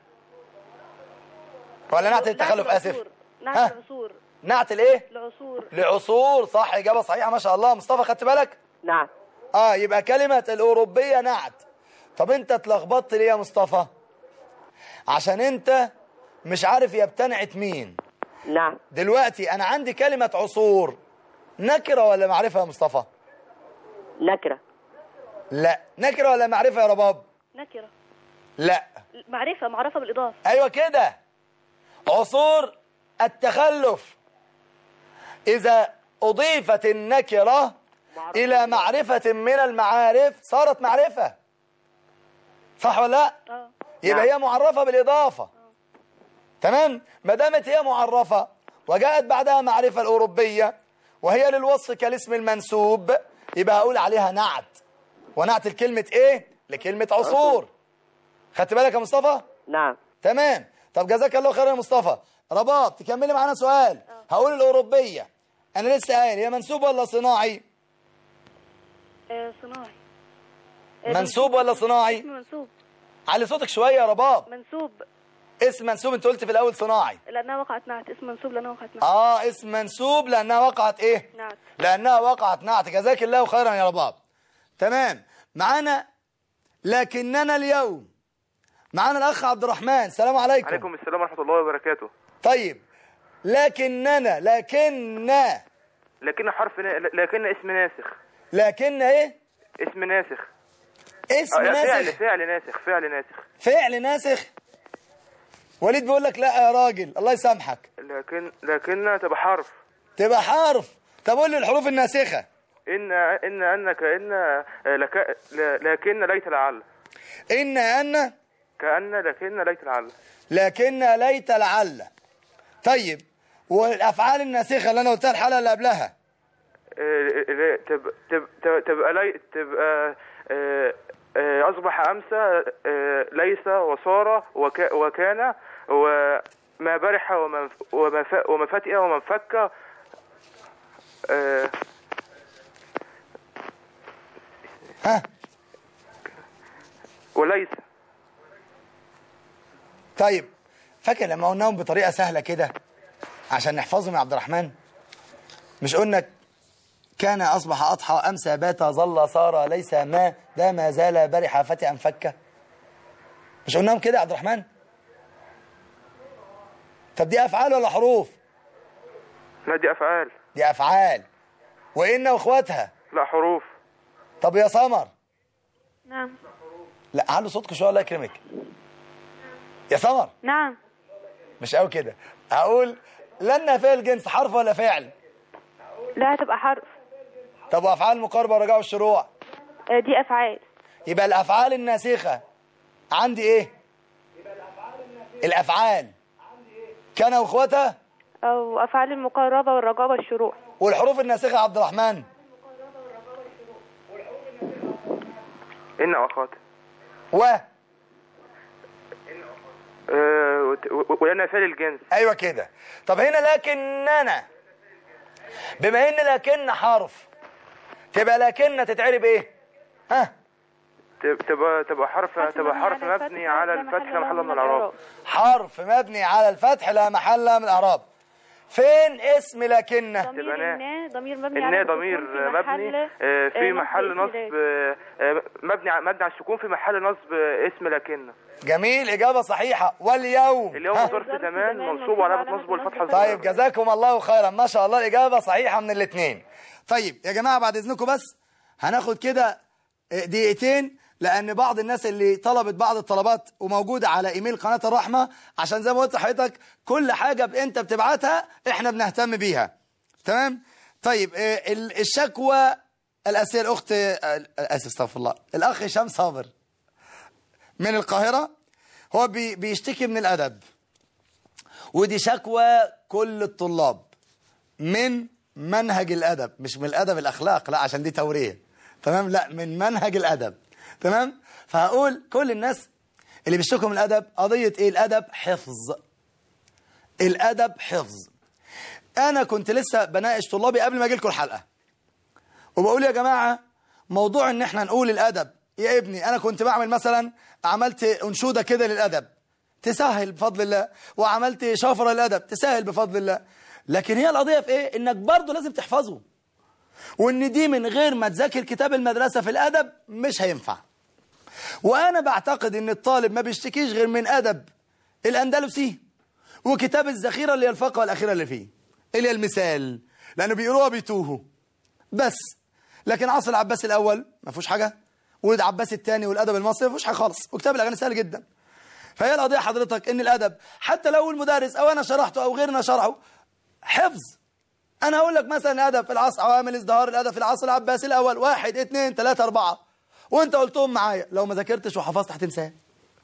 ولا نعت التخلف نعت آسف العصور. نعت ها؟ العصور نعت الايه العصور لعصور صح إجابة صحيحة ما شاء الله مصطفى خدت بالك نعم اه يبقى كلمة الأوروبية نعت طب انت اتلخبطت ليه يا مصطفى عشان انت مش عارف هي بتنعت مين نعم دلوقتي انا عندي كلمة عصور نكرة ولا معرفة يا مصطفى نكرة لا نكرة ولا معرفة يا رباب نكرة لا معرفة معرفة بالإضافة ايوه كده عصور التخلف اذا اضيفت النكرة الى معرفة من المعارف صارت معرفة صح ولا لا اه يبقى هي معرفة بالإضافة تمام ما دامت هي معرفة وجاءت بعدها معرفة الأوروبية وهي للوصف كالاسم المنسوب يبقى هقول عليها نعت ونعت الكلمة إيه؟ لكلمة عصور خدت بالك يا مصطفى؟ نعم تمام طب جزاك الله خير يا مصطفى رباب تكملي معانا سؤال هقول الأوروبية أنا لسه قايل هي منسوب ولا صناعي؟ آه، صناعي آه، منسوب ولا صناعي؟ اسم منسوب علي صوتك شوية يا رباب منسوب اسم منسوب انت قلت في الأول صناعي لأنها وقعت نعت اسم منسوب لأنها وقعت نعت اه اسم منسوب لانها وقعت ايه نعت لانها وقعت نعت جزاك الله خيرا يا رباب تمام معانا لكننا اليوم معانا الاخ عبد الرحمن السلام عليكم عليكم السلام ورحمة الله وبركاته طيب لكننا لكن لكن حرف نا... لكن اسم ناسخ لكن ايه اسم ناسخ اسم آه، فعل ناسخ فعل ناسخ فعل ناسخ فعل ناسخ وليد بيقول لك لا يا راجل الله يسامحك لكن لكن تبقى حرف تبقى حرف طب قول لي الحروف الناسخه إن إن أنك إن آه، لك ل- لكن ليت لعل ان ان كأن لكن ليت لعل لكن ليت لعل طيب والافعال الناسخه اللي انا قلتها الحلقه اللي قبلها آه، ل- تب- تب- تب- تبقى لي تبقى آه، آه، أصبح أمسى آه، ليس وصار وكا- وكان وما برح وما وما ف- وما فتئ وما انفك آه، ها وليس طيب فاكر لما قلناهم بطريقه سهله كده عشان نحفظهم يا عبد الرحمن مش قلنا كان اصبح اضحى امسى بات ظل صار ليس ما ده ما زال برح فتئ انفك مش قلناهم كده يا عبد الرحمن طب دي افعال ولا حروف لا دي أفعال دي افعال وان واخواتها لا حروف طب يا سمر نعم لا علوا صوتكم شويه الله يكرمك يا سمر نعم مش قوي كده هقول لن فعل جنس حرف ولا فعل لا هتبقى حرف طب وافعال المقاربه ورجاء الشروع آه، دي أفعال يبقى الافعال الناسخه عندي ايه الافعال كان واخواتها أو أفعال المقاربة والرجاء والشروع والحروف الناسخه يا عبد الرحمن إن وأخوات و آه، وت- و- ولنا فعل الجنس ايوه كده طب هنا لكننا بما ان لكن حرف تبقى لكن تتعرب ايه ها تب- تبقى تبقى حرف حرف تبقى مبني حرف على مبني الفتح على لا الفتح محل لا له محل من من الإعراب حرف مبني على الفتح لا محل من الاعراب فين اسم لكن تبقى ضمير نا. النا ضمير مبني النا على ضمير السكون في مبني محل آه، في آه، محل اسم نصب ذات. آه، آه، مبني ع- مبني على السكون في محل نصب آه، اسم لكن جميل اجابه صحيحه واليوم اليوم ها؟ ظرف ظرف زمان زمان منصوب منصوب وعلامة وعلامة نصبه الفتحة نصبه الظاهرة. طيب جزاكم الله خيرا ما شاء الله الإجابة صحيحة من الاثنين طيب يا جماعة بعد إذنكم بس هناخد كده دقيقتين لان بعض الناس اللي طلبت بعض الطلبات وموجوده على ايميل قناه الرحمه عشان زي ما قلت لحضرتك كل حاجه ب- انت بتبعتها احنا بنهتم بيها تمام طيب آه، ال- الشكوى الاسئله الاخت آه، اسف استغفر الله الاخ هشام صابر من القاهره هو بي بيشتكي من الادب ودي شكوى كل الطلاب من منهج الادب مش من الادب الاخلاق لا عشان دي توريه تمام لا من منهج الادب تمام فهقول كل الناس اللي بيشتكوا من الادب قضيه ايه الادب حفظ الادب حفظ انا كنت لسه بناقش طلابي قبل ما اجي لكم الحلقه وبقول يا جماعه موضوع ان احنا نقول الادب يا ابني انا كنت بعمل مثلا عملت انشوده كده للادب تسهل بفضل الله وعملت شفره للادب تسهل بفضل الله لكن هي القضيه في ايه انك برضه لازم تحفظه وان دي من غير ما تذاكر كتاب المدرسه في الادب مش هينفع وانا بعتقد ان الطالب ما بيشتكيش غير من ادب الاندلسي وكتاب الذخيره اللي هي الفقره الاخيره اللي فيه اللي هي المثال لانه بيقروها بيتوهوا بس لكن عصر العباس الاول ما فيهوش حاجه ولد عباس الثاني والادب المصري ما فيهوش حاجه خالص وكتاب الاغاني سهل جدا فهي القضيه حضرتك ان الادب حتى لو المدرس او انا شرحته او غيرنا شرحه حفظ انا هقول لك مثلا الادب في العصر عوامل ازدهار الادب في العصر العباسي الاول واحد اثنين ثلاثة أربعة وانت قلتهم معايا لو ما ذاكرتش وحفظت هتنساه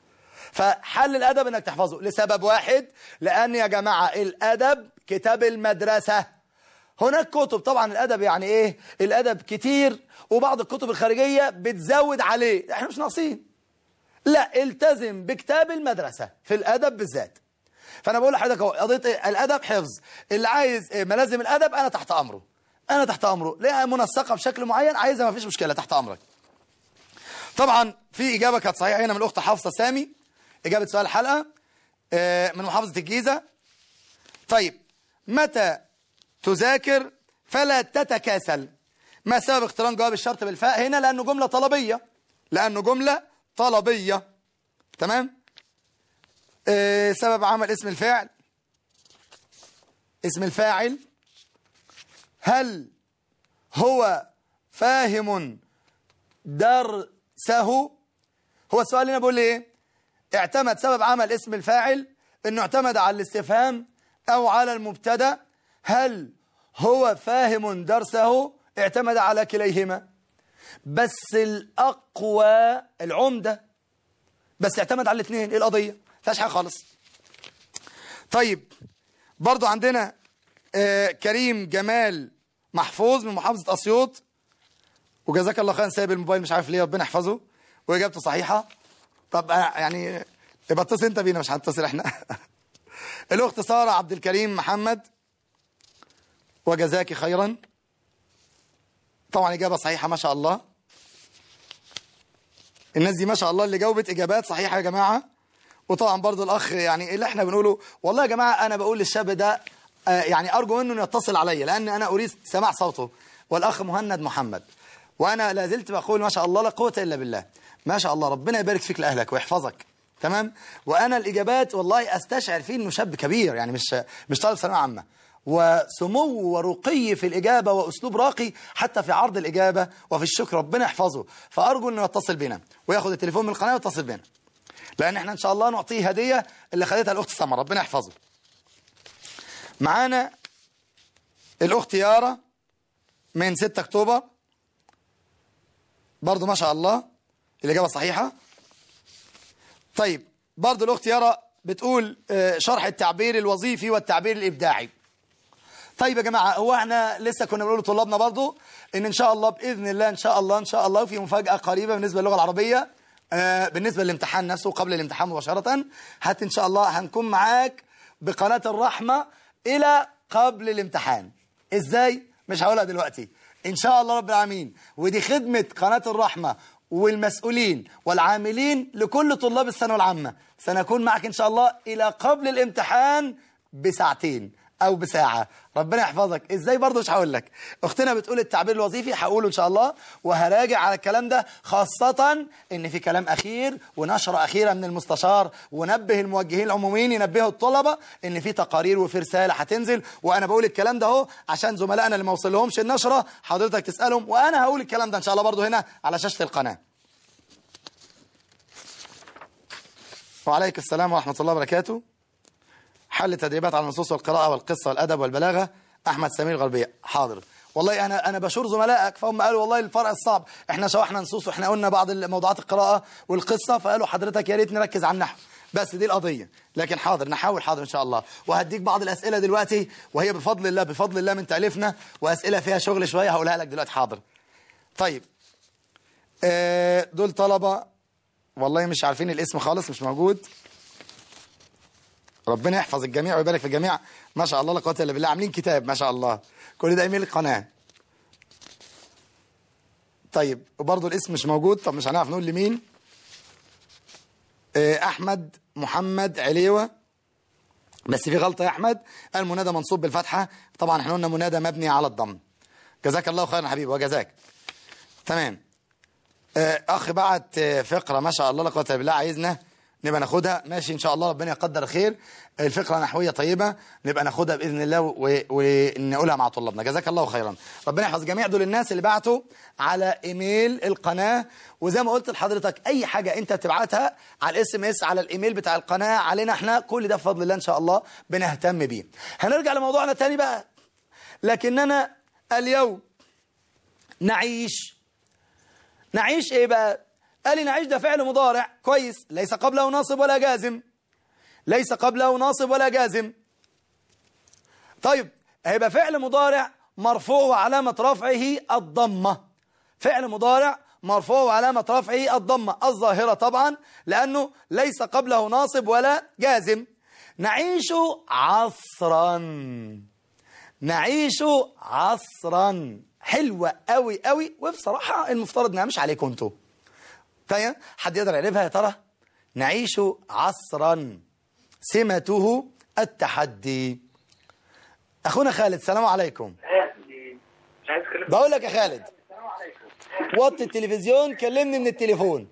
فحل الادب انك تحفظه لسبب واحد لان يا جماعه الادب كتاب المدرسه هناك كتب طبعا الادب يعني ايه الادب كتير وبعض الكتب الخارجيه بتزود عليه احنا مش ناقصين لا التزم بكتاب المدرسه في الادب بالذات فانا بقول لحضرتك اهو قضيه إيه؟ الادب حفظ اللي عايز إيه، ملازم الادب انا تحت امره انا تحت امره ليه منسقه بشكل معين عايزها ما فيش مشكله تحت امرك طبعا في اجابه كانت صحيحه هنا من الاخت حافظه سامي اجابه سؤال الحلقه آه، من محافظه الجيزه طيب متى تذاكر فلا تتكاسل ما سبب اقتران جواب الشرط بالفاء هنا لانه جمله طلبيه لانه جمله طلبيه تمام آه، سبب عمل اسم الفعل اسم الفاعل هل هو فاهم درسه هو السؤال هنا بيقول ايه اعتمد سبب عمل اسم الفاعل انه اعتمد على الاستفهام او على المبتدا هل هو فاهم درسه اعتمد على كليهما بس الاقوى العمده بس اعتمد على الاثنين ايه القضيه فيهاش حاجه خالص طيب برضو عندنا آه كريم جمال محفوظ من محافظه اسيوط وجزاك الله خيرا سايب الموبايل مش عارف ليه ربنا يحفظه واجابته صحيحه طب آه، يعني يبقى اتصل انت بينا مش هنتصل احنا الاخت ساره عبد الكريم محمد وجزاك خيرا طبعا اجابه صحيحه ما شاء الله الناس دي ما شاء الله اللي جاوبت اجابات صحيحه يا جماعه وطبعا برضو الاخ يعني اللي احنا بنقوله والله يا جماعه انا بقول للشاب ده آه، يعني ارجو منه انه يتصل عليا لان انا اريد سماع صوته والاخ مهند محمد وانا لا زلت بقول ما شاء الله لا قوه الا بالله ما شاء الله ربنا يبارك فيك لاهلك ويحفظك تمام وانا الاجابات والله استشعر فيه انه شاب كبير يعني مش مش طالب ثانويه عامه وسمو ورقي في الإجابة وأسلوب راقي حتى في عرض الإجابة وفي الشكر ربنا يحفظه فأرجو أنه يتصل بنا وياخد التليفون من القناة ويتصل بنا لأن احنا إن شاء الله نعطيه هدية اللي خدتها الأخت سمر ربنا يحفظه معانا الأخت يارا من 6 أكتوبر برضو ما شاء الله الإجابة صحيحة طيب برضو الأخت يارا بتقول آه، شرح التعبير الوظيفي والتعبير الإبداعي طيب يا جماعة هو احنا لسه كنا بنقول لطلابنا برضو ان ان شاء الله بإذن الله ان شاء الله ان شاء الله في مفاجأة قريبة بالنسبة للغة العربية آه بالنسبة للامتحان نفسه قبل الامتحان مباشرة حتى ان شاء الله هنكون معاك بقناة الرحمة الى قبل الامتحان ازاي مش هقولها دلوقتي ان شاء الله رب العالمين ودي خدمة قناة الرحمة والمسؤولين والعاملين لكل طلاب الثانويه العامة سنكون معك ان شاء الله الى قبل الامتحان بساعتين او بساعة ربنا يحفظك ازاي برضه مش هقول لك اختنا بتقول التعبير الوظيفي هقوله ان شاء الله وهراجع على الكلام ده خاصة ان في كلام اخير ونشرة اخيرة من المستشار ونبه الموجهين العموميين ينبهوا الطلبة ان في تقارير وفي رسالة هتنزل وانا بقول الكلام ده اهو عشان زملائنا اللي ما وصلهمش النشرة حضرتك تسألهم وانا هقول الكلام ده ان شاء الله برضه هنا على شاشة القناة وعليكم السلام ورحمة الله وبركاته حل تدريبات على النصوص والقراءة والقصة والأدب والبلاغة أحمد سمير غربية حاضر والله أنا أنا بشور زملائك فهم قالوا والله الفرق الصعب إحنا شرحنا نصوص وإحنا قلنا بعض موضوعات القراءة والقصة فقالوا حضرتك يا ريت نركز على النحو بس دي القضية لكن حاضر نحاول حاضر إن شاء الله وهديك بعض الأسئلة دلوقتي وهي بفضل الله بفضل الله من تأليفنا وأسئلة فيها شغل شوية هقولها لك دلوقتي حاضر طيب آه، دول طلبة والله مش عارفين الاسم خالص مش موجود ربنا يحفظ الجميع ويبارك في الجميع ما شاء الله لا قوه الا بالله عاملين كتاب ما شاء الله كل ده ايميل القناه طيب وبرضه الاسم مش موجود طب مش هنعرف نقول لمين آه، احمد محمد عليوه بس في غلطه يا احمد المنادى منصوب بالفتحه طبعا احنا قلنا منادى مبني على الضم جزاك الله خيرا يا حبيبي وجزاك تمام آه، اخ بعت آه، فقره ما شاء الله لا قوه الا بالله عايزنا نبقى ناخدها ماشي ان شاء الله ربنا يقدر خير الفقره نحويه طيبه نبقى ناخدها باذن الله و- ونقولها مع طلابنا جزاك الله خيرا ربنا يحفظ جميع دول الناس اللي بعتوا على ايميل القناه وزي ما قلت لحضرتك اي حاجه انت تبعتها على الاس ام اس على الايميل بتاع القناه علينا احنا كل ده بفضل الله ان شاء الله بنهتم بيه هنرجع لموضوعنا تاني بقى لكننا اليوم نعيش نعيش ايه بقى قال لي نعيش ده فعل مضارع كويس ليس قبله ناصب ولا جازم ليس قبله ناصب ولا جازم طيب هيبقى فعل مضارع مرفوع وعلامة رفعه الضمة فعل مضارع مرفوع وعلامة رفعه الضمة الظاهرة طبعا لأنه ليس قبله ناصب ولا جازم نعيش عصرا نعيش عصرا حلوة قوي قوي وبصراحة المفترض انها مش عليكم انتوا طيب حد يقدر يعرفها يا ترى نعيش عصرا سمته التحدي اخونا خالد السلام عليكم بقول لك يا خالد وطي التلفزيون كلمني من التليفون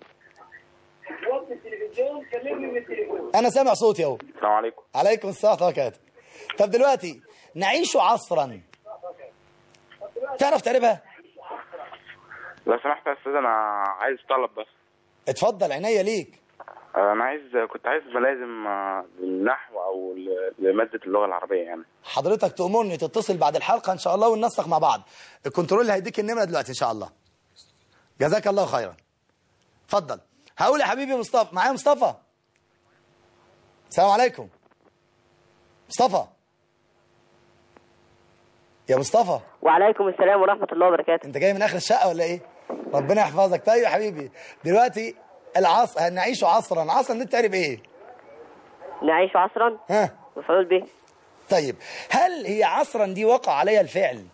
انا سامع صوتي اهو السلام عليكم عليكم السلام ورحمه الله وبركاته طب دلوقتي نعيش عصرا تعرف تعرفها لو سمحت يا استاذ انا عايز طلب بس اتفضل عينيا ليك انا عايز كنت عايز ملازم آه، للنحو او ل- لماده اللغه العربيه يعني حضرتك تأمرني تتصل بعد الحلقة إن شاء الله وننسق مع بعض الكنترول اللي هيديك النمرة دلوقتي إن شاء الله جزاك الله خيرا اتفضل هقول يا حبيبي مصطفى معايا مصطفى السلام عليكم مصطفى يا مصطفى وعليكم السلام ورحمة الله وبركاته انت جاي من اخر الشقه ولا ايه ربنا يحفظك طيب يا حبيبي دلوقتي العصر هنعيش عصرا عصرا دي تعرف ايه نعيش عصرا ها مفعول به طيب هل هي عصرا دي وقع عليها الفعل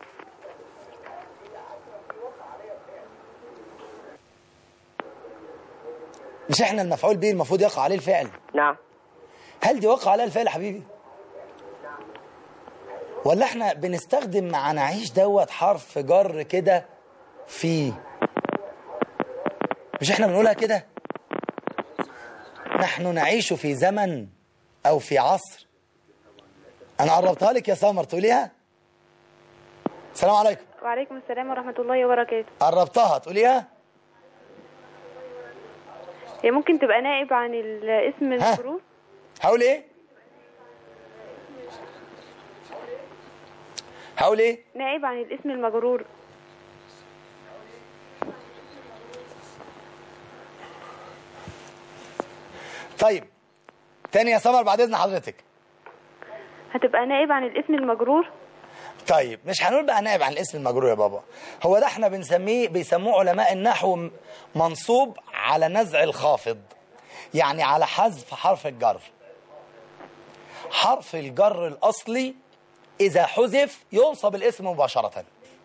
مش احنا المفعول به المفروض يقع عليه الفعل نعم هل دي وقع عليها الفعل يا حبيبي ولا احنا بنستخدم مع نعيش دوت حرف جر كده في مش احنا بنقولها كده نحن نعيش في زمن او في عصر انا قربتها لك يا سمر تقوليها السلام عليكم وعليكم السلام ورحمة الله وبركاته قربتها تقوليها هي ممكن تبقى نائب عن الاسم ها؟ المفروض هقول ايه هقول ايه نائب عن الاسم المجرور طيب تاني يا سمر بعد اذن حضرتك هتبقى نائب عن الاسم المجرور طيب مش هنقول بقى نائب عن الاسم المجرور يا بابا هو ده احنا بنسميه بيسموه علماء النحو م- منصوب على نزع الخافض يعني على حذف حرف الجر حرف الجر الاصلي اذا حذف ينصب الاسم مباشرة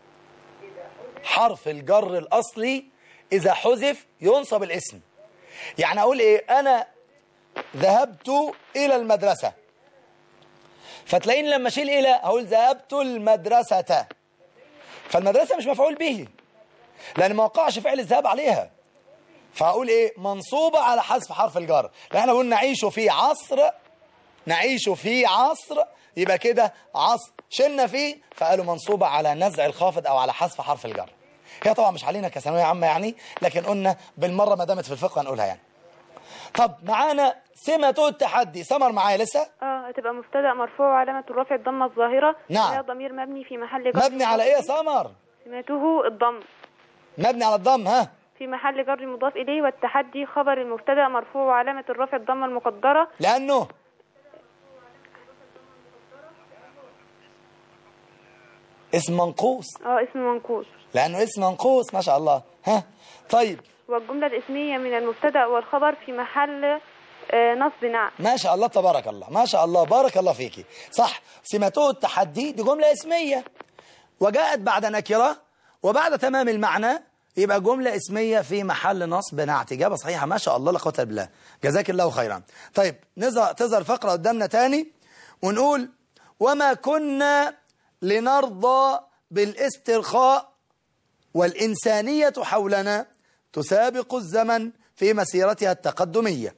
حرف الجر الاصلي اذا حذف ينصب الاسم يعني اقول ايه انا ذهبت الى المدرسه فتلاقيني لما اشيل الى هقول ذهبت المدرسة فالمدرسة مش مفعول به لان ما وقعش فعل الذهاب عليها فهقول ايه منصوبة على حذف حرف الجر لان احنا قلنا نعيش في عصر نعيش في عصر يبقى كده عصر شلنا فيه فقالوا منصوبة على نزع الخافض او على حذف حرف الجر هي طبعا مش علينا كثانوية عامة يعني لكن قلنا بالمرة ما دامت في الفقه هنقولها يعني طب معانا سمة التحدي سمر معايا لسه اه هتبقى مبتدأ مرفوع وعلامة الرفع الضمة الظاهرة نعم. وهي ضمير مبني في محل جر مبني على ايه يا سمر سماته الضم مبني على الضم ها في محل جر مضاف إليه والتحدي خبر المبتدأ مرفوع وعلامة الرفع الضمة المقدرة لانه اسم منقوص اه اسم منقوص لانه اسم منقوص ما شاء الله ها طيب والجملة الاسمية من المبتدأ والخبر في محل آه، نصب نعم ما شاء الله تبارك الله ما شاء الله بارك الله فيكي صح سمته التحدي دي جملة اسمية وجاءت بعد نكرة وبعد تمام المعنى يبقى جملة اسمية في محل نصب نعت إجابة صحيحة ما شاء الله لا قوة إلا بالله جزاك الله خيرا طيب نظهر تظهر فقرة قدامنا تاني ونقول وما كنا لنرضى بالاسترخاء والإنسانية حولنا تسابق الزمن في مسيرتها التقدمية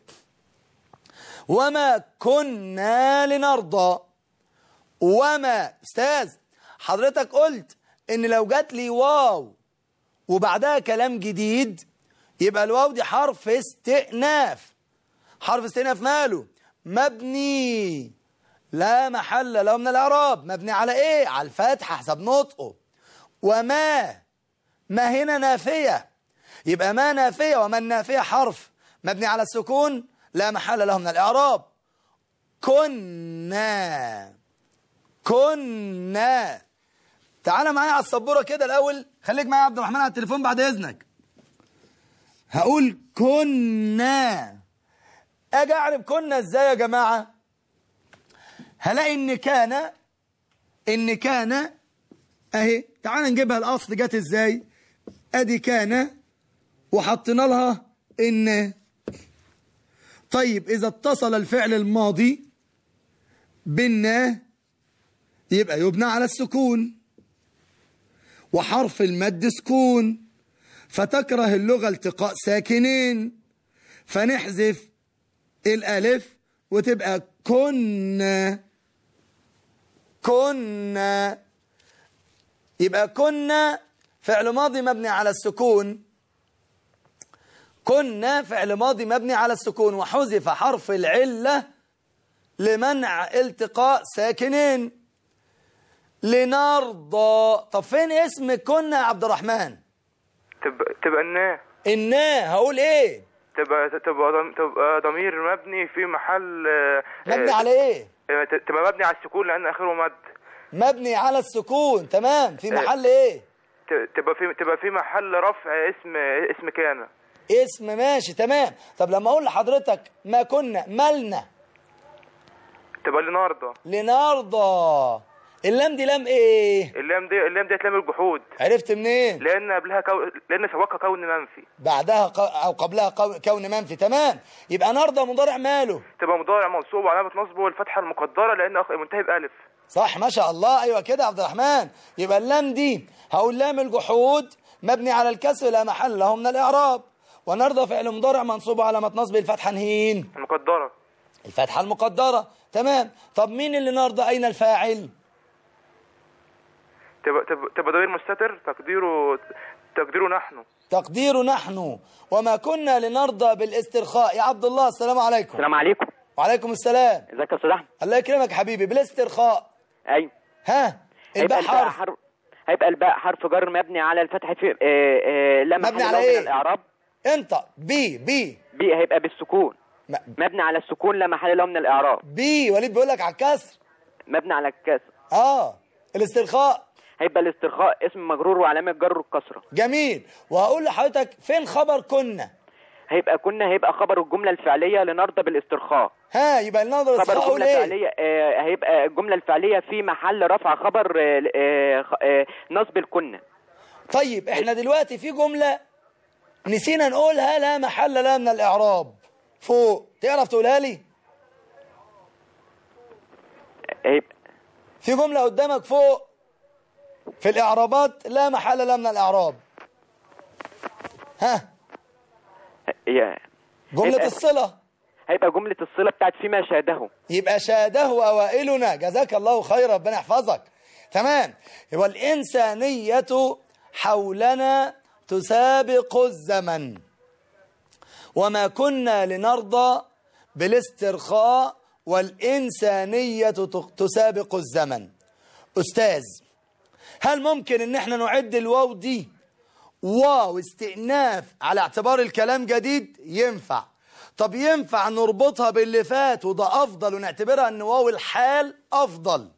وما كنا لنرضى وما استاذ حضرتك قلت ان لو جات لي واو وبعدها كلام جديد يبقى الواو دي حرف استئناف حرف استئناف ماله مبني لا محل له من الاعراب مبني على ايه على الفتحه حسب نطقه وما ما هنا نافيه يبقى ما نافيه وما النافيه حرف مبني على السكون لا محل له من الاعراب كنا كنا تعالى معايا على السبوره كده الاول خليك معايا يا عبد الرحمن على التليفون بعد اذنك هقول كنا اجي اعرف كنا ازاي يا جماعه هلاقي ان كان ان كان اهي تعال نجيبها الاصل جت ازاي ادي كان وحطينا لها ان طيب اذا اتصل الفعل الماضي بالنا يبقى يبنى على السكون وحرف المد سكون فتكره اللغة التقاء ساكنين فنحذف الألف وتبقى كنا كنا يبقى كنا فعل ماضي مبني على السكون كنا فعل ماضي مبني على السكون وحذف حرف العلة لمنع التقاء ساكنين لنرضى طب فين اسم كنا يا عبد الرحمن تبقى تبقى الناه النا هقول ايه تبقى تبقى ضم- تبقى ضمير مبني في محل آه، مبني آه، على ايه آه، ت- تبقى مبني على السكون لان اخره مد مبني على السكون تمام في محل ايه ت- تبقى في تبقى في محل رفع اسم اسم كان اسم ماشي تمام طب لما اقول لحضرتك ما كنا مالنا تبقى لنرضى لنرضى اللام دي لام ايه اللام دي اللام دي لام الجحود عرفت منين لان قبلها كو... لان سبقها كون منفي بعدها ق... او قبلها قو... كون منفي تمام يبقى نرضى مضارع ماله تبقى مضارع منصوب وعلامه نصبه الفتحه المقدره لان أخ- منتهي بالف صح ما شاء الله ايوه كده يا عبد الرحمن يبقى اللام دي هقول لام الجحود مبني على الكسر لا محل له من الاعراب ونرضى فعل مضارع منصوب علامه نصب الفتحه نهين المقدره الفتحه المقدره تمام طب مين اللي نرضى اين الفاعل تبقى تبقى, تبقى ضمير مستتر تقديره تقديره نحن تقدير نحن وما كنا لنرضى بالاسترخاء يا عبد الله السلام عليكم السلام عليكم وعليكم السلام ازيك يا استاذ احمد الله يكرمك حبيبي بالاسترخاء ايوه ها هيبقى الباء الباء حرف حرف هيبقى الباء حرف جر مبني على الفتح في آه آه لا مبني محل على له إيه؟ من الاعراب انت بي بي بي هيبقى بالسكون م- مبني على السكون لا محل له من الاعراب بي وليد بيقول لك على الكسر مبني على الكسر اه الاسترخاء هيبقى الاسترخاء اسم مجرور وعلامه جر الكسره جميل وهقول لحضرتك فين خبر كنا هيبقى كنا هيبقى خبر الجمله الفعليه لنرضى بالاسترخاء ها يبقى النظر خبر اقول الجمله ايه الفعليه آه هيبقى الجمله الفعليه في محل رفع خبر آه آه خ- آه نصب الكنا طيب احنا دلوقتي في جملة نسينا نقولها لا محل لها من الاعراب فوق تعرف تقولها لي هيبقى في جملة قدامك فوق في الاعرابات لا محل لها من الاعراب ها يا- جملة هيبقى- الصلة هيبقى جمله الصله بتاعت فيما شاهده يبقى شاده أوائلنا جزاك الله خير ربنا يحفظك تمام والإنسانية حولنا تسابق الزمن وما كنا لنرضى بالاسترخاء والإنسانية ت- تسابق الزمن أستاذ هل ممكن ان احنا نعد الواو دي واو استئناف على اعتبار الكلام جديد ينفع طب ينفع نربطها باللي فات وده افضل ونعتبرها ان واو الحال افضل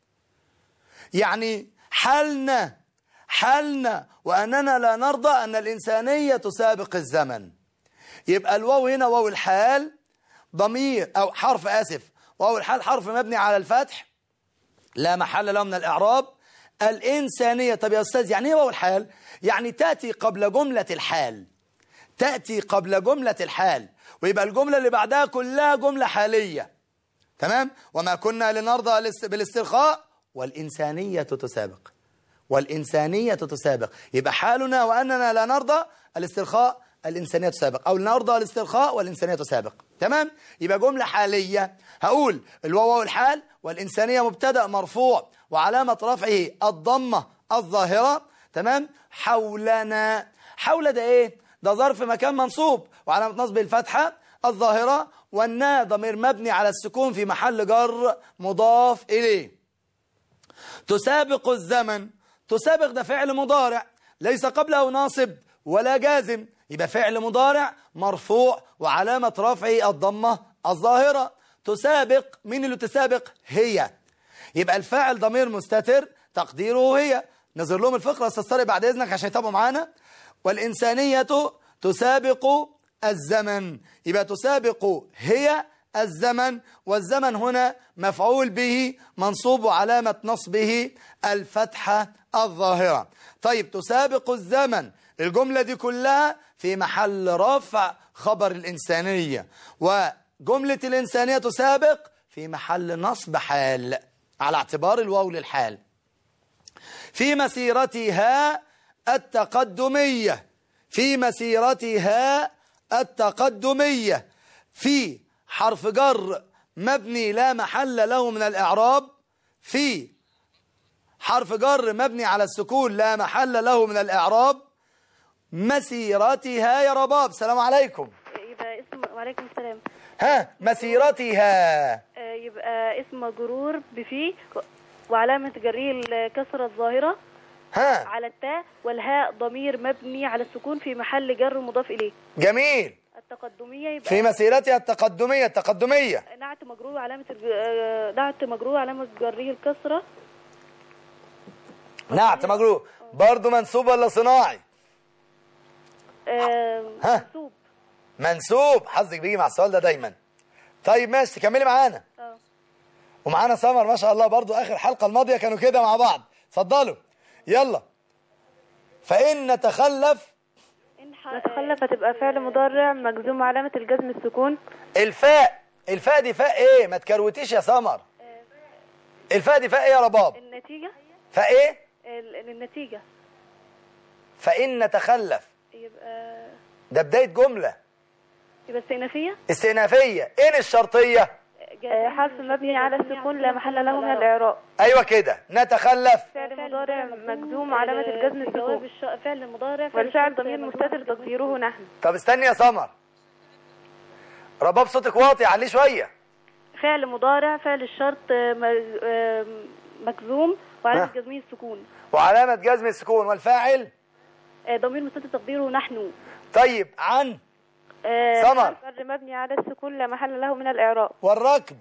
يعني حالنا حالنا واننا لا نرضى ان الانسانيه تسابق الزمن يبقى الواو هنا واو الحال ضمير او حرف اسف واو الحال حرف مبني على الفتح لا محل له من الإعراب الإنسانية طب يا أستاذ يعني ايه واو الحال يعني تأتي قبل جملة الحال تأتي قبل جملة الحال ويبقى الجملة اللي بعدها كلها جملة حالية تمام وما كنا لنرضى الاست- بالاسترخاء والإنسانية تسابق والإنسانية تسابق يبقى حالنا وأننا لا نرضى الاسترخاء الإنسانية تسابق أو نرضى الاسترخاء والإنسانية تسابق تمام يبقى جملة حالية هقول الواو الحال والإنسانية مبتدأ مرفوع وعلامة رفعه الضمة الظاهرة تمام حولنا حول ده إيه ده ظرف مكان منصوب وعلامة نصب الفتحة الظاهرة والنا ضمير مبني على السكون في محل جر مضاف إليه تسابق الزمن تسابق ده فعل مضارع ليس قبله ناصب ولا جازم يبقى فعل مضارع مرفوع وعلامة رفعه الضمة الظاهرة تسابق مين اللي تسابق هي يبقى الفاعل ضمير مستتر تقديره هي نظر لهم الفقرة استستري بعد إذنك عشان يتابعوا معانا والإنسانية تسابق الزمن يبقى تسابق هي الزمن والزمن هنا مفعول به منصوب علامة نصبه الفتحة الظاهرة طيب تسابق الزمن الجملة دي كلها في محل رفع خبر الإنسانية وجملة الإنسانية تسابق في محل نصب حال على اعتبار الواو للحال في مسيرتها التقدمية في مسيرتها التقدمية في حرف جر مبني لا محل له من الإعراب في حرف جر مبني على السكون لا محل له من الإعراب مسيرتها يا رباب السلام عليكم يبقى اسم وعليكم السلام ها مسيرتها آه، يبقى اسم مجرور بفي وعلامة جريه الكسرة الظاهرة ها على التاء والهاء ضمير مبني على السكون في محل جر مضاف إليه جميل التقدمية يبقى في مسيرتها التقدمية التقدمية نعت مجرور علامة الج... آه، نعت مجرور علامة جريه الكسرة نعت مجرور برضو منسوب ولا صناعي آه، ها. منسوب منسوب حظك بيجي مع السؤال ده دايما طيب ماشي تكملي معانا اه ومعانا سمر ما شاء الله برضو اخر حلقة الماضية كانوا كده مع بعض اتفضلوا يلا فإن نتخلف إن ح... نتخلف هتبقى فعل مضارع مجزوم علامة الجزم السكون الفاء الفاء دي فاء ايه ما تكروتيش يا سمر الفاء دي فاء ايه يا رباب النتيجة فاء ايه ال- النتيجة فإن نتخلف يبقى ده بداية جملة يبقى استئنافية استئنافية ايه الشرطية آه، حرف مبني على السكون لا محل له من الإعراب ايوه كده نتخلف فعل مضارع مجزوم علامة الجزم جواب السكون الش... فعل مضارع فعل والفعل الشرط ضمير مجزوم مستتر بالجزم تقديره نحن طب استني يا سمر رباب صوتك واطي عليه شوية فعل مضارع فعل الشرط آه، م- آه، مجزوم وعلامة ها. جزمه السكون وعلامة جزم السكون والفاعل آه، ضمير مستتر تقديره نحن طيب عن آه، سمر جر مبني على السكون لا محل له من الإعراب والركب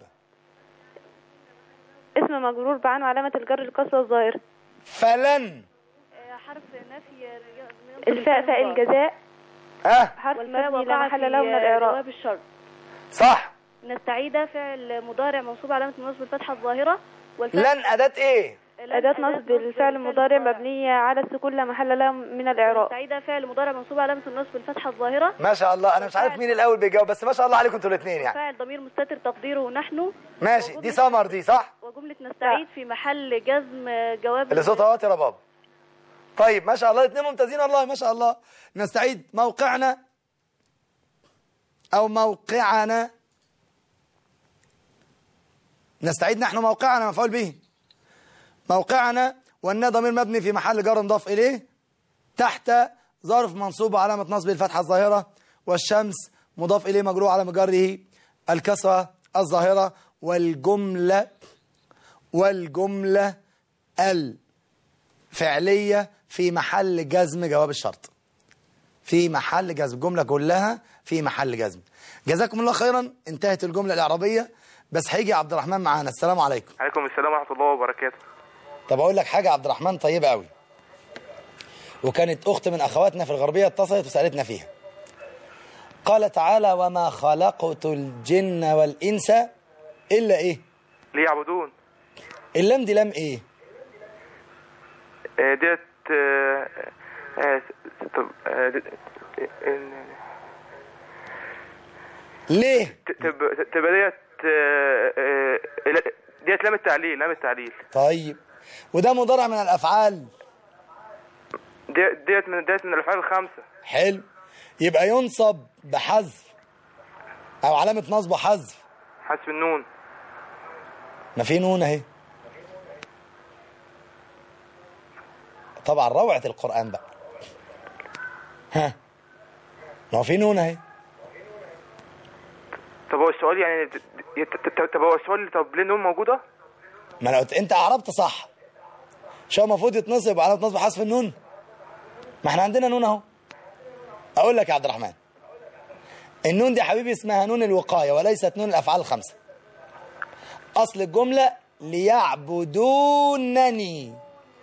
اسم مجرور بعن علامة الجر الكسرة الظاهرة فلن آه، حرف نفي الفاء فاء الجزاء ها حرف والفاء مبني لا وقع محل في له من آه، الإعراب جواب الشرط صح نستعيد فعل مضارع منصوب علامة النصب الفتحة الظاهرة والفعل لن أداة ايه أداة نصب الفعل المضارع مبنية على السكون لا محل له من الإعراب نستعيد فعل مضارع منصوب علامة النصب الفتحة الظاهرة ما شاء الله انا مش عارف مين الاول بيجاوب بس ما شاء الله عليكم انتوا الاثنين يعني فاعل ضمير مستتر تقديره نحن ماشي دي سمر دي صح وجملة نستعيد في محل جزم آه، جواب اللي صوتها واطي يا رباب طيب ما شاء الله الاثنين ممتازين والله ما شاء الله نستعيد موقعنا او موقعنا نستعيد نحن موقعنا مفعول به موقعنا والنا ضمير مبني في محل جر مضاف اليه تحت ظرف منصوب وعلامه نصب الفتحه الظاهره والشمس مضاف إليه مجرور على مجره الكسرة الظاهرة والجملة والجملة الفعلية في محل جزم جواب الشرط في محل جزم الجملة كلها في محل جزم جزاكم الله خيرا انتهت الجملة الإعرابية بس هيجي عبد الرحمن معانا السلام عليكم عليكم السلام ورحمة الله وبركاته طب أقول لك حاجة عبد الرحمن طيبة قوي وكانت أخت من أخواتنا في الغربية اتصلت وسألتنا فيها قال تعالى وما خلقت الجن والإنس إلا إيه ليعبدون اللام دي لام إيه آه، ديت آه، آه، طب آه، دي- إن- ليه ت- تب- تبقى ديت آه، آه، لا- ديت لام التعليل لام التعليل طيب وده مضارع من الأفعال ديت ديت من ديت من الافعال الخمسه حلو يبقى ينصب بحذف أو علامة نصبه حذف حذف النون ما في نون اهي طبعا روعة القرآن بقى ها ما هو في نون اهي طب هو السؤال يعني ت- ت- ت- طب هو السؤال طب ليه النون موجوده؟ ما لو انت اعربت صح شو المفروض يتنصب على نصب حذف النون ما احنا عندنا نون اهو اقول لك يا عبد الرحمن النون دي يا حبيبي اسمها نون الوقاية وليست نون الافعال الخمسة اصل الجملة ليعبدونني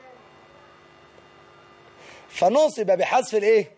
فنصب بحذف الايه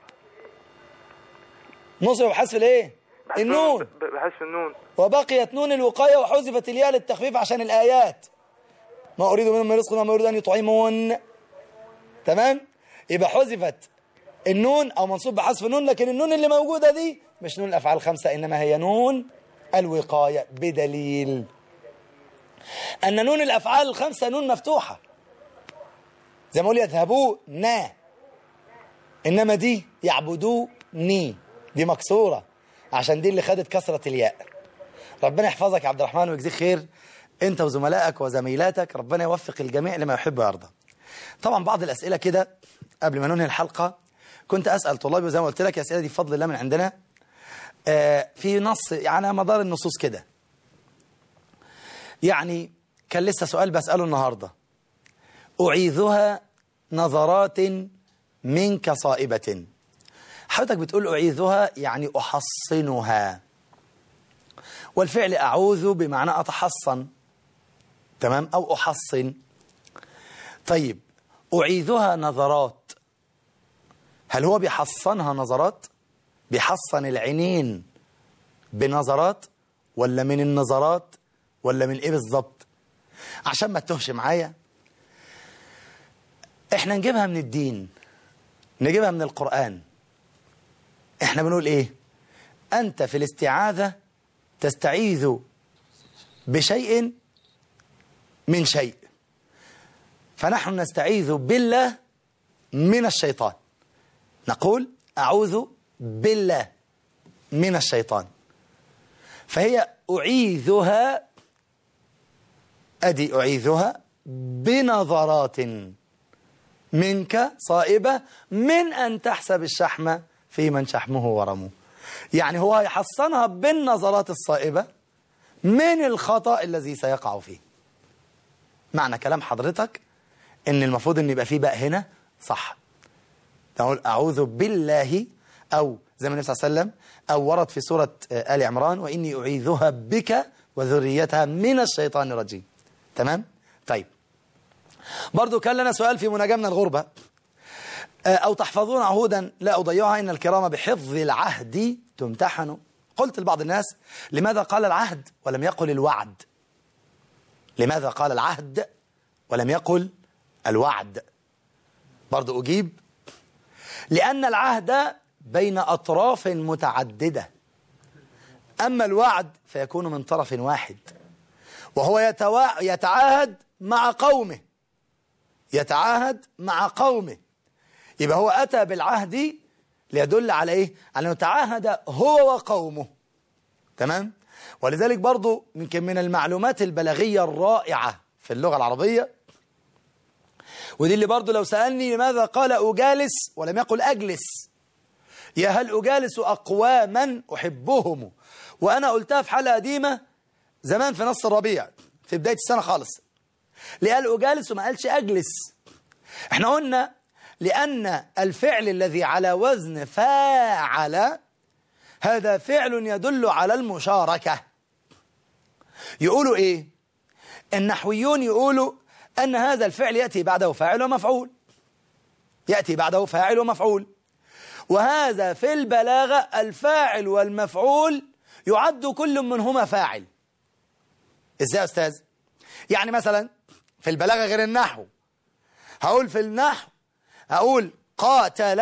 نصب بحذف الايه بحذف النون ب- بحذف النون وبقيت نون الوقاية وحذفت الياء للتخفيف عشان الآيات ما أريد منهم من رزق وما أريد أن يطعمون تمام يبقى حذفت النون أو منصوب بحذف النون لكن النون اللي موجودة دي مش نون الأفعال الخمسة إنما هي نون الوقاية بدليل أن نون الأفعال الخمسة نون مفتوحة زي ما أقول يذهبوا نا إنما دي يعبدوني دي مكسورة عشان دي اللي خدت كسرة الياء ربنا يحفظك يا عبد الرحمن ويجزيك خير انت وزملائك وزميلاتك ربنا يوفق الجميع لما يحب ويرضى طبعا بعض الأسئلة كده قبل ما ننهي الحلقة كنت أسأل طلابي وزي ما قلت لك الأسئلة دي بفضل الله من عندنا آه في نص يعني على مدار النصوص كده يعني كان لسه سؤال بسأله النهاردة أعيذها نظرات منك صائبة حضرتك بتقول أعيذها يعني أحصنها والفعل أعوذ بمعنى أتحصن تمام أو أحصن طيب أعيذها نظرات هل هو بيحصنها نظرات بيحصن العينين بنظرات ولا من النظرات ولا من ايه بالظبط عشان ما تتوهش معايا احنا نجيبها من الدين نجيبها من القرآن احنا بنقول ايه انت في الاستعاذة تستعيذ بشيء من شيء فنحن نستعيذ بالله من الشيطان نقول أعوذ بالله من الشيطان فهي أعيذها أدي أعيذها بنظرات منك صائبة من أن تحسب الشحم في من شحمه ورمه يعني هو يحصنها بالنظرات الصائبة من الخطأ الذي سيقع فيه معنى كلام حضرتك ان المفروض ان يبقى فيه بقى هنا صح نقول أعوذ بالله أو زي ما النبي صلى الله عليه وسلم أو ورد في سورة آل عمران وإني أعيذها بك وذريتها من الشيطان الرجيم تمام؟ طيب برضو كان لنا سؤال في مناجاة من الغربة أو تحفظون عهودا لا أضيعها إن الكرام بحفظ العهد تمتحن قلت لبعض الناس لماذا قال العهد ولم يقل الوعد لماذا قال العهد ولم يقل الوعد برضو أجيب لأن العهد بين أطراف متعددة أما الوعد فيكون من طرف واحد وهو يتوا... يتعاهد مع قومه يتعاهد مع قومه يبقى هو أتى بالعهد ليدل على إيه؟ على أنه تعاهد هو وقومه تمام؟ ولذلك برضو يمكن من المعلومات البلاغية الرائعة في اللغة العربية ودي اللي برضو لو سألني لماذا قال أجالس ولم يقل أجلس يا هل أجالس أقواما أحبهم وأنا قلتها في حلقة قديمة زمان في نص الربيع في بداية السنة خالص ليه قال أجالس وما قالش أجلس احنا قلنا لأن الفعل الذي على وزن فاعل هذا فعل يدل على المشاركة يقولوا إيه النحويون يقولوا أن هذا الفعل يأتي بعده فاعل ومفعول يأتي بعده فاعل ومفعول وهذا في البلاغة الفاعل والمفعول يعد كل منهما فاعل ازاي يا أستاذ يعني مثلا في البلاغة غير النحو هقول في النحو هقول قاتل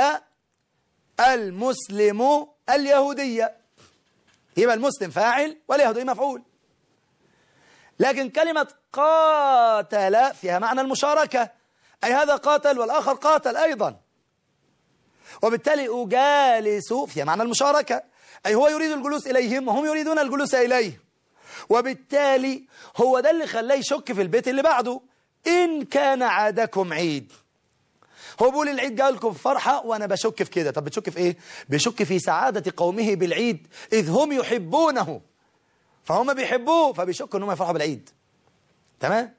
المسلم اليهودية يبقى المسلم فاعل واليهودي مفعول لكن كلمة قاتل فيها معنى المشاركة أي هذا قاتل والآخر قاتل أيضا وبالتالي أجالس فيها معنى المشاركة أي هو يريد الجلوس إليهم وهم يريدون الجلوس إليه وبالتالي هو ده اللي خلاه يشك في البيت اللي بعده إن كان عادكم عيد هو بيقول العيد جاء لكم فرحة وأنا بشك في كده طب بتشك في إيه؟ بيشك في سعادة قومه بالعيد إذ هم يحبونه فهم بيحبوه فبيشكوا إنهم يفرحوا بالعيد تمام؟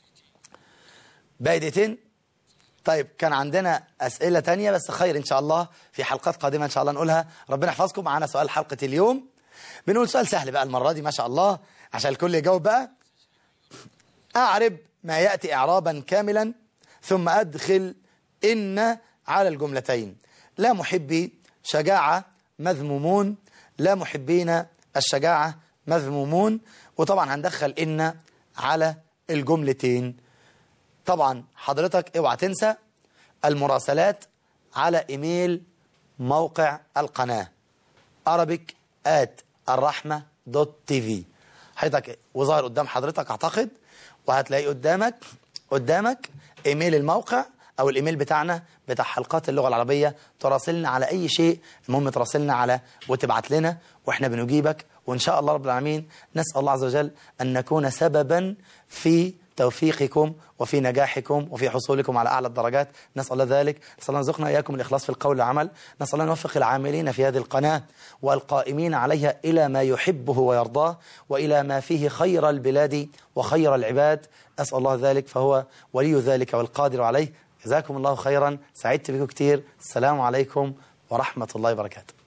بايدتين طيب كان عندنا أسئلة تانية بس خير إن شاء الله في حلقات قادمة إن شاء الله نقولها ربنا يحفظكم معانا سؤال حلقة اليوم بنقول سؤال سهل بقى المرة دي ما شاء الله عشان الكل يجاوب بقى أعرب ما يأتي إعرابا كاملا ثم أدخل إن على الجملتين لا محبي شجاعة مذمومون لا محبين الشجاعة مذمومون وطبعا هندخل إن على الجملتين طبعا حضرتك اوعى تنسى المراسلات على ايميل موقع القناة arabic at الرحمة دوت تي في حضرتك وظاهر قدام حضرتك اعتقد وهتلاقي قدامك قدامك ايميل الموقع او الايميل بتاعنا بتاع حلقات اللغة العربية تراسلنا على اي شيء المهم تراسلنا على وتبعت لنا واحنا بنجيبك وان شاء الله رب العالمين نسأل الله عز وجل ان نكون سببا في توفيقكم وفي نجاحكم وفي حصولكم على أعلى الدرجات نسأل الله ذلك نسأل الله يرزقنا إياكم الإخلاص في القول والعمل نسأل الله نوفق العاملين في هذه القناة والقائمين عليها إلى ما يحبه ويرضاه وإلى ما فيه خير البلاد وخير العباد أسأل الله ذلك فهو ولي ذلك والقادر عليه جزاكم الله خيرا سعدت بكم كتير السلام عليكم ورحمة الله وبركاته